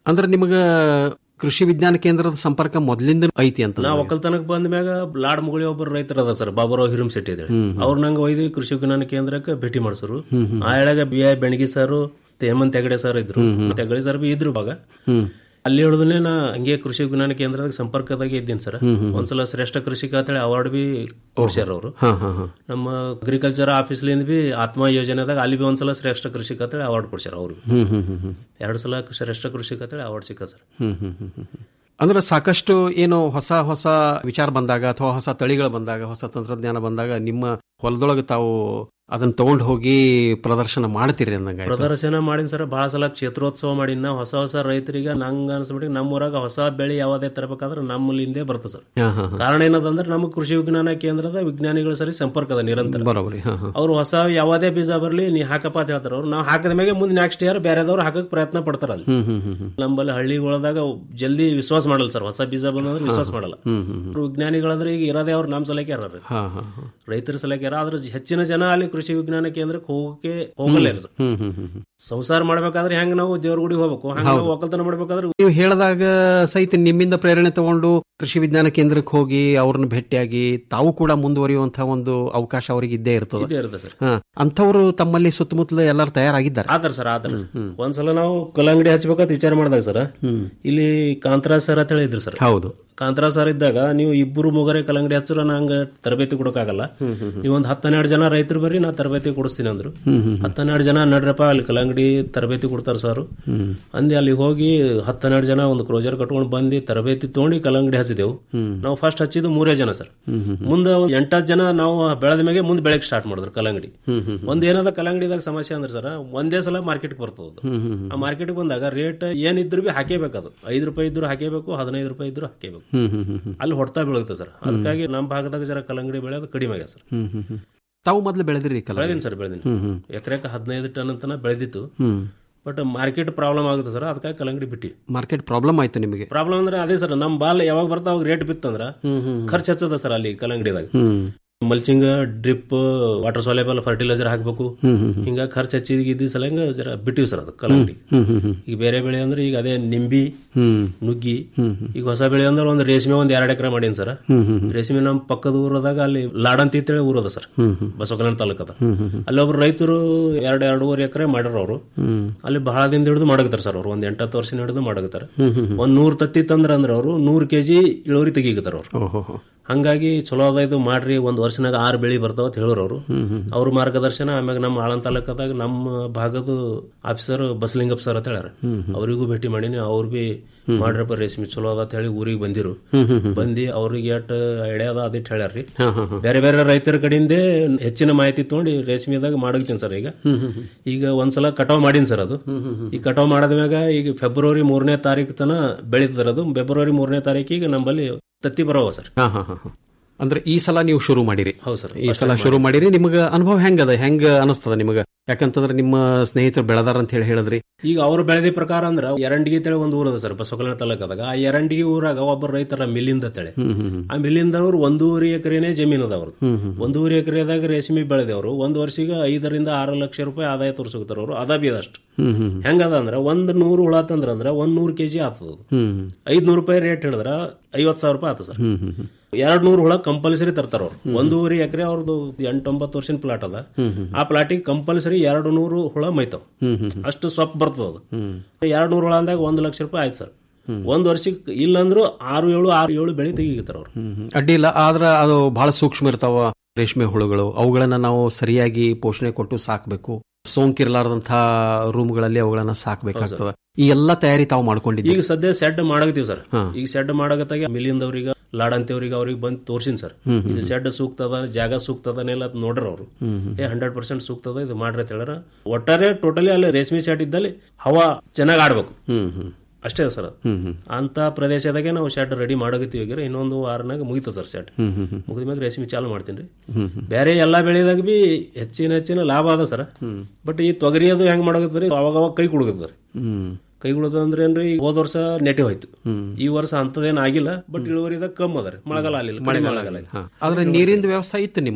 ಅಂದ್ರೆ ನಿಮಗ ಕೃಷಿ ವಿಜ್ಞಾನ ಕೇಂದ್ರದ ಸಂಪರ್ಕ ಮೊದಲಿಂದ ಐತಿ ಅಂತ ನಾ ಒಕ್ಕಲ್ತನಕ್ ಬಂದ ಮ್ಯಾಗ ಲಾಡ್ ಮುಗುಳಿ ಒಬ್ಬರು ರೈತರ ಅದ ಸರ್ ಬಾಬುರಾವ್ ಹಿರಮ್ ಶೆಟ್ಟಿ ಇದೆ ಅವ್ರು ನಂಗೆ ಒಯ್ದು ಕೃಷಿ ವಿಜ್ಞಾನ ಕೇಂದ್ರಕ್ಕೆ ಭೇಟಿ ಮಾಡ್ಸರು ಆ ಎಳಗ ಬಿ ಐ ಬೆಣಗಿ ಸರ್ ಹೇಮಂತ್ ಹೆಗಡೆ ಸರ್ ಇದ್ರು ಹೆಗಡೆ ಸರ್ ಬಿ ಇದ್ರು ಬಾಗ ಅಲ್ಲಿ ಹಿಡಿದ್ರೆ ನಾ ಹಂಗೆ ಕೃಷಿ ವಿಜ್ಞಾನ ಕೇಂದ್ರದಾಗ ಸಂಪರ್ಕದಾಗ ಇದ್ದೀನಿ ಸರ್ ಒಂದ್ಸಲ ಶ್ರೇಷ್ಠ ಕೃಷಿಕ ಅಂತೇಳಿ ಅವಾರ್ಡ್ ಬಿ ಕೊಡ್ಸ್ಯಾರ ಅವರು ಹಾ ಹಾ ಹಾ ನಮ್ಮ ಅಗ್ರಿಕಲ್ಚರ್ ಆಫೀಸ್ಲಿಂದ ಬಿ ಆತ್ಮ ಯೋಜನೆದಾಗ ಅಲ್ಲಿ ಬಿ ಒಂದ್ಸಲ ಶ್ರೇಷ್ಠ ಕೃಷಿಕ ಅಂತೇಳಿ ಅವಾರ್ಡ್ ಕೊಡ್ಸ್ಯಾರ ಅವ್ರು ಹ್ಮ್ ಹ್ಮ್ ಹ್ಮ್ ಹ್ಮ್ ಎರಡು ಸಲ ಶ್ರೇಷ್ಠ ಕೃಷಿಕ ಅಂತೇಳಿ ಅವಾರ್ಡ್ ಸಿಕ್ಕ ಸರ್ ಹ್ಮ್ ಹ್ಮ್ ಹ್ಮ್ ಹ್ಮ್ ಹ್ಮ್. ಅಂದ್ರೆ ಸಾಕಷ್ಟು ಏನು ಹೊಸ ಹೊಸ ವಿಚಾರ ಬಂದಾಗ ಅಥವಾ ಹೊಸ ತಳಿಗಳು ಬಂದಾಗ ಹೊಸ ತಂತ್ರಜ್ಞಾನ ಬಂದಾಗ ನಿಮ್ಮ ಹೊಲದೊಳಗೆ ತಾವು ಅದನ್ನ ತಗೊಂಡು ಹೋಗಿ ಪ್ರದರ್ಶನ ಮಾಡ್ತೀರಿ ಅಂದಂಗ ಪ್ರದರ್ಶನ ಮಾಡಿನ ಸರ್ ಬಹಳ ಸಲ ಕ್ಷೇತ್ರೋತ್ಸವ ಮಾಡಿನ ನಾ ಹೊಸ ಹೊಸ ರೈತರಿಗೆ ನಂಗ ಅನ್ಸ್ಬಿಟ್ಟು ನಮ್ಮ ಊರಾಗ ಹೊಸ ಬೆಳೆ ಯಾವುದೇ ತರಬೇಕಾದ್ರೆ ನಮ್ಮಲ್ಲಿಂದೇ ಬರ್ತದೆ ಸರ್ ಹಾ ಹಾ ಹಾ. ಕಾರಣ ಏನದಂದ್ರೆ ನಮ್ಮ ಕೃಷಿ ವಿಜ್ಞಾನ ಕೇಂದ್ರದ ವಿಜ್ಞಾನಿಗಳು ಸರಿ ಸಂಪರ್ಕದ ನಿರಂತರ ಬರೋಬರಿ ಹಾ ಹಾ ಅವ್ರು ಹೊಸ ಯಾವುದೇ ಬೀಜ ಬರ್ಲಿ ನೀ ಹಾಕಪ್ಪ ಅಂತ ಹೇಳ್ತಾರ ಅವ್ರು ನಾವು ಹಾಕಿದ ಮೇಲೆ ಮುಂದೆ ನೆಕ್ಸ್ಟ್ ಇಯರ್ ಬೇರೆದವ್ರು ಹಾಕಕ್ ಪ್ರಯತ್ನ ಪಡ್ತಾರ ಅಲ್ಲಿ ಹ್ಮ್ ಹ್ಮ್ ಹ್ಮ್ ಹ್ಮ್ ನಮ್ಮಲ್ಲಿ ಹಳ್ಳಿಗಳದಾಗ ಜಲ್ದಿ ವಿಶ್ವಾಸ ಮಾಡಲ್ಲ ಸರ್ ಹೊಸ ಬೀಜ ಬಂದ್ರೆ ವಿಶ್ವಾಸ ಮಾಡಲ್ಲ ಹ್ಮ್ ಹ್ಮ್ ಹ್ಮ್. ಅವ್ರು ವಿಜ್ಞಾನಿಗಳಂದ್ರೆ ಈಗ ಇರೋದೇ ಅವ್ರು ನಮ್ಮ ಸಲಕ್ಕೆ ಯಾರು ಹಾ ಹಾ ಹಾ ರೈತರ ಸಲಕ್ಕೆ ಯಾರು ಆದ್ರೆ ಹೆಚ್ಚಿನ ಜನ ಅಲ್ಲಿ ಕೃಷಿ ವಿಜ್ಞಾನ ಕೇಂದ್ರಕ್ಕೆ ಹೋಗಕ್ಕೆ ಹೋಗಲ್ಲ ಇರೋದು ಹ್ಮ್ ಹ್ಮ್ ಹ್ಮ್ ಹ್ಮ್. ಸಂಸಾರ ಮಾಡ್ಬೇಕಾದ್ರೆ ಹೆಂಗ್ ನಾವು ದೇವ್ರ ಗುಡಿಗೆ ಹೋಗ್ಬೇಕು ಹಂಗ ನಾವು ಒಕ್ಕಲ್ತನ ಮಾಡ್ಬೇಕಾದ್ರೆ ನೀವು ಹೇಳಿದಾಗ ಸಹಿತ ನಿಮ್ಮಿಂದ ಪ್ರೇರಣೆ ತಗೊಂಡು ಕೃಷಿ ವಿಜ್ಞಾನ ಕೇಂದ್ರಕ್ಕೆ ಹೋಗಿ ಅವ್ರನ್ನ ಭೇಟಿಯಾಗಿ ತಾವು ಕೂಡ ಮುಂದುವರಿಯುವಂತಹ ಒಂದು ಅವಕಾಶ ಅವರಿಗೆ ಇದ್ದೇ ಇರ್ತದೆ ಇದೇ ಇರುತ್ತೆ ಸರ್ ಹಾ ಅಂಥವ್ರು ತಮ್ಮಲ್ಲಿ ಸುತ್ತಮುತ್ತಲ ಎಲ್ಲರೂ ತಯಾರಾಗಿದ್ದಾರೆ ಆತರ ಸರ್ ಆತರ ಒಂದ್ಸಲ ನಾವು ಕಲ್ಲಂಗಡಿ ಹಚ್ಬೇಕಂತ ವಿಚಾರ ಮಾಡಿದಾಗ ಸರ್ ಇಲ್ಲಿ ಕಾಂತರಾ ಸರ್ ಅಂತ ಹೇಳಿದ್ರು ಸರ್ ಹೌದು ಕಾಂತರಾ ಸರ್ ಇದ್ದಾಗ ನೀವು ಇಬ್ಬರು ಮುಗರೆ ಕಲ್ಲಂಗಡಿ ಹಚ್ಚರ ನಂಗೆ ತರಬೇತಿ ಕೊಡೋಕ್ಕಾಗಲ್ಲ ನೀವು ಒಂದು ಹತ್ತೆರಡು ಜನ ರೈತರು ಬರ್ರಿ ನಾ ತರಬೇತಿ ಕೊಡಿಸ್ತೀನಿ ಅಂದ್ರು ಹತ್ತೆರಡು ಜನ ನಡ್ರಪ್ಪ ಅಲ್ಲಿ ಕಲ್ಲಂಗಡಿ ತರಬೇತಿ ಕೊಡ್ತಾರ ಸರ್ ಅಂದೆ ಅಲ್ಲಿ ಹೋಗಿ ಹತ್ತೆರಡು ಜನ ಒಂದು ಕ್ರೋಜರ್ ಕಟ್ಕೊಂಡು ಬಂದು ತರಬೇತಿ ತಗೊಂಡು ಕಲ್ಲಂಗಡಿ ಹಚ್ಚಿದೆವು ನಾವು ಫಸ್ಟ್ ಹಚ್ಚಿದ್ದು ಮೂರೇ ಜನ ಸರ್ ಮುಂದೆ ಎಂಟತ್ತು ಜನ ನಾವು ಬೆಳೆದ ಮೇಲೆ ಮುಂದೆ ಬೆಳಗ್ಗೆ ಸ್ಟಾರ್ಟ್ ಮಾಡಿದ್ರು ಕಲ್ಲಂಗಡಿ ಒಂದ್ ಏನದ ಕಲ್ಲಂಗಡಿದಾಗ ಸಮಸ್ಯೆ ಅಂದ್ರೆ ಸರ್ ಒಂದೇ ಸಲ ಮಾರ್ಕೆಟ್ ಬರ್ತದ ಆ ಮಾರ್ಕೆಟ್ ಬಂದಾಗ ರೇಟ್ ಏನಿದ್ರು ಬಿ ಹಾಕೇಬೇಕದು ಐದು ರೂಪಾಯಿ ಇದ್ರು ಹಾಕೇಬೇಕು ಹದಿನೈದು ರೂಪಾಯಿ ಇದ್ರು ಹಾಕೇಬೇಕು ಹ್ಮ್ ಹ್ಮ್ ಹ್ಮ್ ಹ್ಮ್ ಅಲ್ಲಿ ಹೊಡ್ತಾ ಬೀಳುತ್ತೆ ಸರ್ ಅದಕ್ಕಾಗಿ ನಮ್ಮ ಭಾಗದಾಗ ಜರ ಕಲ್ಲಂಗಡಿ ಬೆಳೆಯೋದು ಕಡಿಮೆ ಆಗ್ಯದ ಸರ್ ಹ್ಮ್ ಹ್ಮ್ ಹ್ಮ್. ತಾವು ಮೊದಲು ಬೆಳೆದಿರಿ ಕಲ ಬೆಳೆದೀನಿ ಸರ್ ಬೆಳೆದೀನಿ ಹ್ಮ್ ಹ್ಮ್ ಎಕರೆಕ್ಕೆ ಹದಿನೈದು ಟನ್ ಅಂತ ಬೆಳೆದಿತ್ತು ಹ್ಮ್ ಬಟ್ ಮಾರ್ಕೆಟ್ ಪ್ರಾಬ್ಲಮ್ ಆಗುತ್ತೆ ಸರ್ ಅದಕ್ಕಾಗಿ ಕಲ್ಲಂಗಡಿ ಬಿಟ್ಟಿ ಮಾರ್ಕೆಟ್ ಪ್ರಾಬ್ಲಮ್ ಆಯ್ತು ನಿಮಗೆ ಪ್ರಾಬ್ಲಮ್ ಅಂದ್ರೆ ಅದೇ ಸರ್ ನಮ್ಮ ಬಾಲ್ ಯಾವಾಗ ಬರ್ತಾ ಅವಾಗ ರೇಟ್ ಬಿತ್ತಂದ್ರ ಹ್ಮ್ ಹ್ಮ್ ಖರ್ಚು ಹಚ್ಚದ ಸರ್ ಅಲ್ಲಿ ಕಲ್ಲಂಗಡಿದಾಗ ಹ್ಮ್ mulching drip water soluble fertiliser ಹಾಕ್ಬೇಕು ಹ್ಮ್ ಹ್ಮ್ ಹ್ಮ್. ಹಿಂಗ ಖರ್ಚು ಹಚ್ಚಿದ ಸಲಂಗ ಜರ ಬಿಟ್ಟಿವಿ ಸರ್ ಅದು ಕಲ್ಲಂಗಡಿ ಹ್ಮ್ ಹ್ಮ್ ಹ್ಮ್ ಈಗ ಬೇರೆ ಬೆಳೆ ಅಂದ್ರೆ ಈಗ ಅದೇ ನಿಂಬಿ ಹ್ಮ್ ನುಗ್ಗಿ ಹ್ಮ್ ಹ್ಮ್. ಈಗ ಹೊಸ ಬೆಳೆ ಅಂದ್ರೆ ಒಂದು ರೇಷ್ಮೆ ಒಂದ್ ಎರಡು ಎಕರೆ ಮಾಡೀನಿ ಸರ್ ಹ್ಮ್ ಹ್ಮ್ ಹ್ಮ್. ರೇಷ್ಮೆ ನಮ್ಮ ಪಕ್ಕದ ಊರದಾಗ ಅಲ್ಲಿ ಲಾಡಂತ ಅಂತೇಳಿ ಊರದ ಸರ್ ಹ್ಮ್ ಹ್ಮ್. ಬಸವಕಲ್ಯಾಣ ತಾಲೂಕದ ಹ್ಮ್ ಹ್ಮ್ ಹ್ಮ್. ಅಲ್ಲಿ ಒಬ್ರು ರೈತರು ಎರಡು ಎರಡೂವರೆ ಎಕರೆ ಮಾಡ್ಯಾರ ಅವರು ಹ್ಮ್. ಅಲ್ಲಿ ಬಹಳ ದಿನದ ಹಿಡಿದು ಮಾಡಗತ್ತಾರ ಸರ್ ಅವ್ರು ಒಂದ್ ಎಂಟತ್ತು ವರ್ಷ ಹಿಡಿದು ಮಾಡಗತ್ತಾರ ಹ್ಮ್ ಹ್ಮ್ ಹ್ಮ್. ಒಂದ್ ನೂರ್ ತತ್ತಿ ತಂದ್ರ ಅಂದ್ರೆ ಅವರು ನೂರ್ ಕೆಜಿ ಇಳುವರಿ ತೆಗಿಗತ್ತಾರ ಅವ್ರು ಓಹೋ ಹೋ. ಹಂಗಾಗಿ ಚಲೋ ಅದ ಇದು ಮಾಡ್ರಿ ಒಂದ್ ವರ್ಷನಾಗ ಆರು ಬೆಳಿ ಬರ್ತಾವ ಅಂತ ಹೇಳೋರು ಅವರು ಹ್ಮ್ ಹ್ಮ್. ಅವ್ರ ಮಾರ್ಗದರ್ಶನ ಆಮ್ಯಾಗ ನಮ್ಮ ಆಳನ್ ತಾಲೂಕದಾಗ ನಮ್ಮ ಭಾಗದ ಆಫೀಸರ್ ಬಸಲಿಂಗಪ್ಪ ಸರ್ ಅಂತ ಹೇಳ್ಯಾರ ಹ್ಮ್ ಹ್ಮ್. ಅವರಿಗೂ ಭೇಟಿ ಮಾಡೀನಿ ಅವ್ರು ಬಿ ಮಾಡ್ರಪ್ಪ ರೇಷ್ಮೆ ಚಲೋ ಅದ ಅಂತ ಹೇಳಿ ಊರಿಗೆ ಬಂದಿರು ಹ್ಮ್ ಹ್ಮ್ ಹ್ಮ್. ಬಂದಿ ಅವ್ರಿಗೆ ಎಟ್ ಐಡಿಯಾ ಅದ ಅದಿಟ್ಟು ಹೇಳ್ಯಾರ್ರಿ ಹಾ ಹಾ ಹಾ. ಬೇರೆ ಬೇರೆ ರೈತರ ಕಡೆಯಿಂದೇ ಹೆಚ್ಚಿನ ಮಾಹಿತಿ ತಗೊಂಡು ರೇಷ್ಮೆದಾಗ ಮಾಡಗ್ತೀನಿ ಸರ್ ಈಗ ಹ್ಮ್ ಹ್ಮ್ ಹ್ಮ್. ಈಗ ಒಂದ್ಸಲ ಕಟಾವ್ ಮಾಡೀನಿ ಸರ್ ಅದು ಹ್ಮ್ ಹ್ಮ್ ಹ್ಮ್. ಈ ಕಟಾವ್ ಮಾಡದ್ಮ್ಯಾಗ ಈಗ ಫೆಬ್ರವರಿ ಮೂರನೇ ತಾರೀಕು ತನ ಬೆಳೀತದರ ಅದು ಫೆಬ್ರವರಿ ಮೂರನೇ ತಾರೀಕಿಗೆ ನಮ್ಮಲ್ಲಿ ತತ್ತಿ ಬರೋವ ಸರ್ ಹಾ ಹಾ ಹಾ ಹಾ. ಅಂದ್ರೆ ಈ ಸಲ ನೀವು ಶುರು ಮಾಡಿರಿ ಹೌದು ಸರ್ ಈ ಸಲ ಶುರು ಮಾಡಿರಿ ನಿಮಗ ಅನುಭವ ಹೆಂಗದ ಹೆಂಗ ಅನಸ್ತದ ನಿಮಗ ಯಾಕಂತಂದ್ರೆ ನಿಮ್ಮ ಸ್ನೇಹಿತರು ಬೆಳೆದಾರ ಅಂತ ಹೇಳಿ ಹೇಳಿದ್ರಿ ಈಗ ಅವ್ರು ಬೆಳೆದ ಪ್ರಕಾರ ಅಂದ್ರ ಎರಂಡಿಗೆ ತಳಿ ಒಂದು ಊರದ ಸರ್ ಬಸವಕಲ್ಯಾಣ ತಾಲೂಕದಾಗ ಆ ಎರಂಡಿಗೆ ಊರಾಗ ಒಬ್ಬ ರೈತರ ಮಿಲ್ಲಿಂದ ತಳಿ ಹ್ಮ್ ಹ್ಮ್ ಹ್ಮ್. ಆ ಮಿಲ್ಲಿಂದವ್ರು ಒಂದೂವರೆ ಎಕರೆನೇ ಜಮೀನು ಅದ ಅವ್ರದ್ದು ಹ್ಮ್ ಹ್ಮ್. ಒಂದೂವರೆ ಎಕರೆದಾಗ ರೇಷ್ಮೆ ಬೆಳೆದವರು ಒಂದ್ ವರ್ಷಿಗೆ ಐದರಿಂದ ಆರು ಲಕ್ಷ ರೂಪಾಯಿ ಆದಾಯ ತೋರಿಸುತ್ತಾರ ಅವರು ಅದ ಬಿ ಅದಷ್ಟು ಹ್ಮ್ ಹ್ಮ್ ಹ್ಮ್. ಹೆಂಗದ ಅಂದ್ರ ಒಂದ್ ನೂರು ಹುಳ ತಂದ್ರ ಅಂದ್ರ ಒಂದ್ ನೂರು ಕೆಜಿ ಆಗ್ತದ ಅದು. ಹ್ಮ್ ಹ್ಮ್. ಐದ್ನೂರು ರೂಪಾಯಿ ರೇಟ್ ಹೇಳಿದ್ರ ಐವತ್ ಸಾವಿರ ರೂಪಾಯಿ ಆತ ಸರ್ ಹ್ಮ್ ಹ್ಮ್ ಹ್ಮ್. ಎರಡ್ ನೂರು ಹುಳ ಕಂಪಲ್ಸರಿ ತರ್ತಾರ ಅವ್ರು ಒಂದೂವರೆ ಎಕರೆ ಅವ್ರದ್ದು ಎಂಟೊಂಬತ್ತು ವರ್ಷದ ಪ್ಲಾಟ್ ಅದ ಹ್ಮ್ ಹ್ಮ್. ಆ ಪ್ಲಾಟಿಗೆ ಕಂಪಲ್ಸರಿ ಎರಡು ನೂರು ಹುಳ ಮೈತಾವ ಹ್ಮ್ ಹ್ಮ್ ಹ್ಮ್. ಅಷ್ಟು ಸೊಪ್ಪು ಬರ್ತದ ಅದು ಹ್ಮ್. ಎರಡ್ ನೂರು ಹುಳ ಅಂದಾಗ ಒಂದ್ ಲಕ್ಷ ರೂಪಾಯಿ ಆಯ್ತು ಸರ್ ಒಂದ್ ವರ್ಷಕ್ಕೆ ಇಲ್ಲಂದ್ರು ಆರು ಏಳು ಆರು ಏಳು ಬೆಳೆ ತೆಗಿತಾರ ಅವ್ರು ಹ್ಮ್ ಹ್ಮ್. ಅಡ್ಡಿ ಇಲ್ಲ ಆದ್ರ ಅದು ಬಹಳ ಸೂಕ್ಷ್ಮ ಇರ್ತಾವ ರೇಷ್ಮೆ ಹುಳುಗಳು ಅವುಗಳನ್ನ ನಾವು ಸರಿಯಾಗಿ ಪೋಷಣೆ ಕೊಟ್ಟು ಸಾಕ್ಬೇಕು ಸೋಂಕಿರ್ಲಾರ್ದಂತಹ ರೂಮ್ಗಳಲ್ಲಿ ಅವುಗಳನ್ನ ಸಾಕ್ಬೇಕಾಗ್ತದ ಈ ಎಲ್ಲಾ ತಯಾರಿ ತಾವು ಮಾಡ್ಕೊಂಡಿದ್ದೀವಿ ಈಗ ಸದ್ಯ ಸೆಡ್ ಮಾಡಕತ್ತೀವಿ ಸರ್ ಹಾ. ಈಗ ಸೆಡ್ ಮಾಡಕತ್ತಾಗ ಮಿಲಿಯನ್ದವ್ರಿಗೆ ಲಾಡಂತವ್ರಿಗೆ ಅವ್ರಿಗೆ ಬಂದು ತೋರ್ಸಿನ್ ಸರ್ ಹ್ಮ್ ಹ್ಮ್. ಇದು ಸೆಡ್ ಸೂಕ್ತದ ಜಾಗ ಸೂಕ್ತದನೆಲ್ಲ ನೋಡ್ರ ಅವರು ಹ್ಮ್ ಹ್ಮ್. ಏ ಹಂಡ್ರೆಡ್ ಪರ್ಸೆಂಟ್ ಸೂಕ್ತದ ಇದು ಮಾಡ್ರಿ ಅಂತ ಹೇಳ್ಯಾರ ಒಟ್ಟಾರೆ ಟೋಟಲಿ ಅಲ್ಲಿ ರೇಷ್ಮೆ ಸೆಟ್ ಇದ್ದಲ್ಲಿ ಹವಾ ಚೆನ್ನಾಗಿ ಆಡ್ಬೇಕು ಹ್ಮ್ ಹ್ಮ್ ಅಷ್ಟೇ ಸರ್ ಅದು. ಹ್ಮ್ ಹ್ಮ್. ಅಂತ ಪ್ರದೇಶದಾಗೆ ನಾವು ಶೆಡ್ ರೆಡಿ ಮಾಡಕತ್ತೀವಿ ಈಗ ಇನ್ನೊಂದು ವಾರನಾಗ ಮುಗಿತ ಸರ್ ಶೆಡ್ ಹ್ಮ್ ಹ್ಮ್ ಹ್ಮ್. ಮುಗಿದ್ಮ್ಯಾಗ ರೇಷ್ಮೆ ಚಾಲು ಮಾಡ್ತೀನಿ ರೀ ಹ್ಮ್ ಹ್ಮ್. ಬೇರೆ ಎಲ್ಲಾ ಬೆಳೆದಾಗ ಬಿ ಹೆಚ್ಚಿನ ಹೆಚ್ಚಿನ ಲಾಭ ಅದ ಸರ್ ಬಟ್ ಈ ತೊಗರಿ ಅದು ಹೆಂಗ್ ಮಾಡಕತ್ತೀರಿ ಅವಾಗ ಅವಾಗ ಕೈ ಕುಡುಗತ್ರಿ ಹ್ಮ್ ಕೈ ಕುಡುದ ಅಂದ್ರೆ ಏನ್ರಿ ಹೋದ ವರ್ಷ ನೆಟಿ ಹೋಯ್ತು ಹ್ಮ್. ಈ ವರ್ಷ ಅಂತದೇನ್ ಆಗಿಲ್ಲ ಬಟ್ ಇಳುವರಿದಾಗ ಕಮ್ಮಿ ಅದ ರೀ ಮಳೆಗಾಲ ಆಗಲಿಲ್ಲ ಮಳೆಗಾಲ ಮಳೆಗಾಲ ಹಾ. ಆದ್ರೆ ನೀರಿನ ವ್ಯವಸ್ಥೆ ಇತ್ತು ನಿಮ್ಮಲ್ಲಿ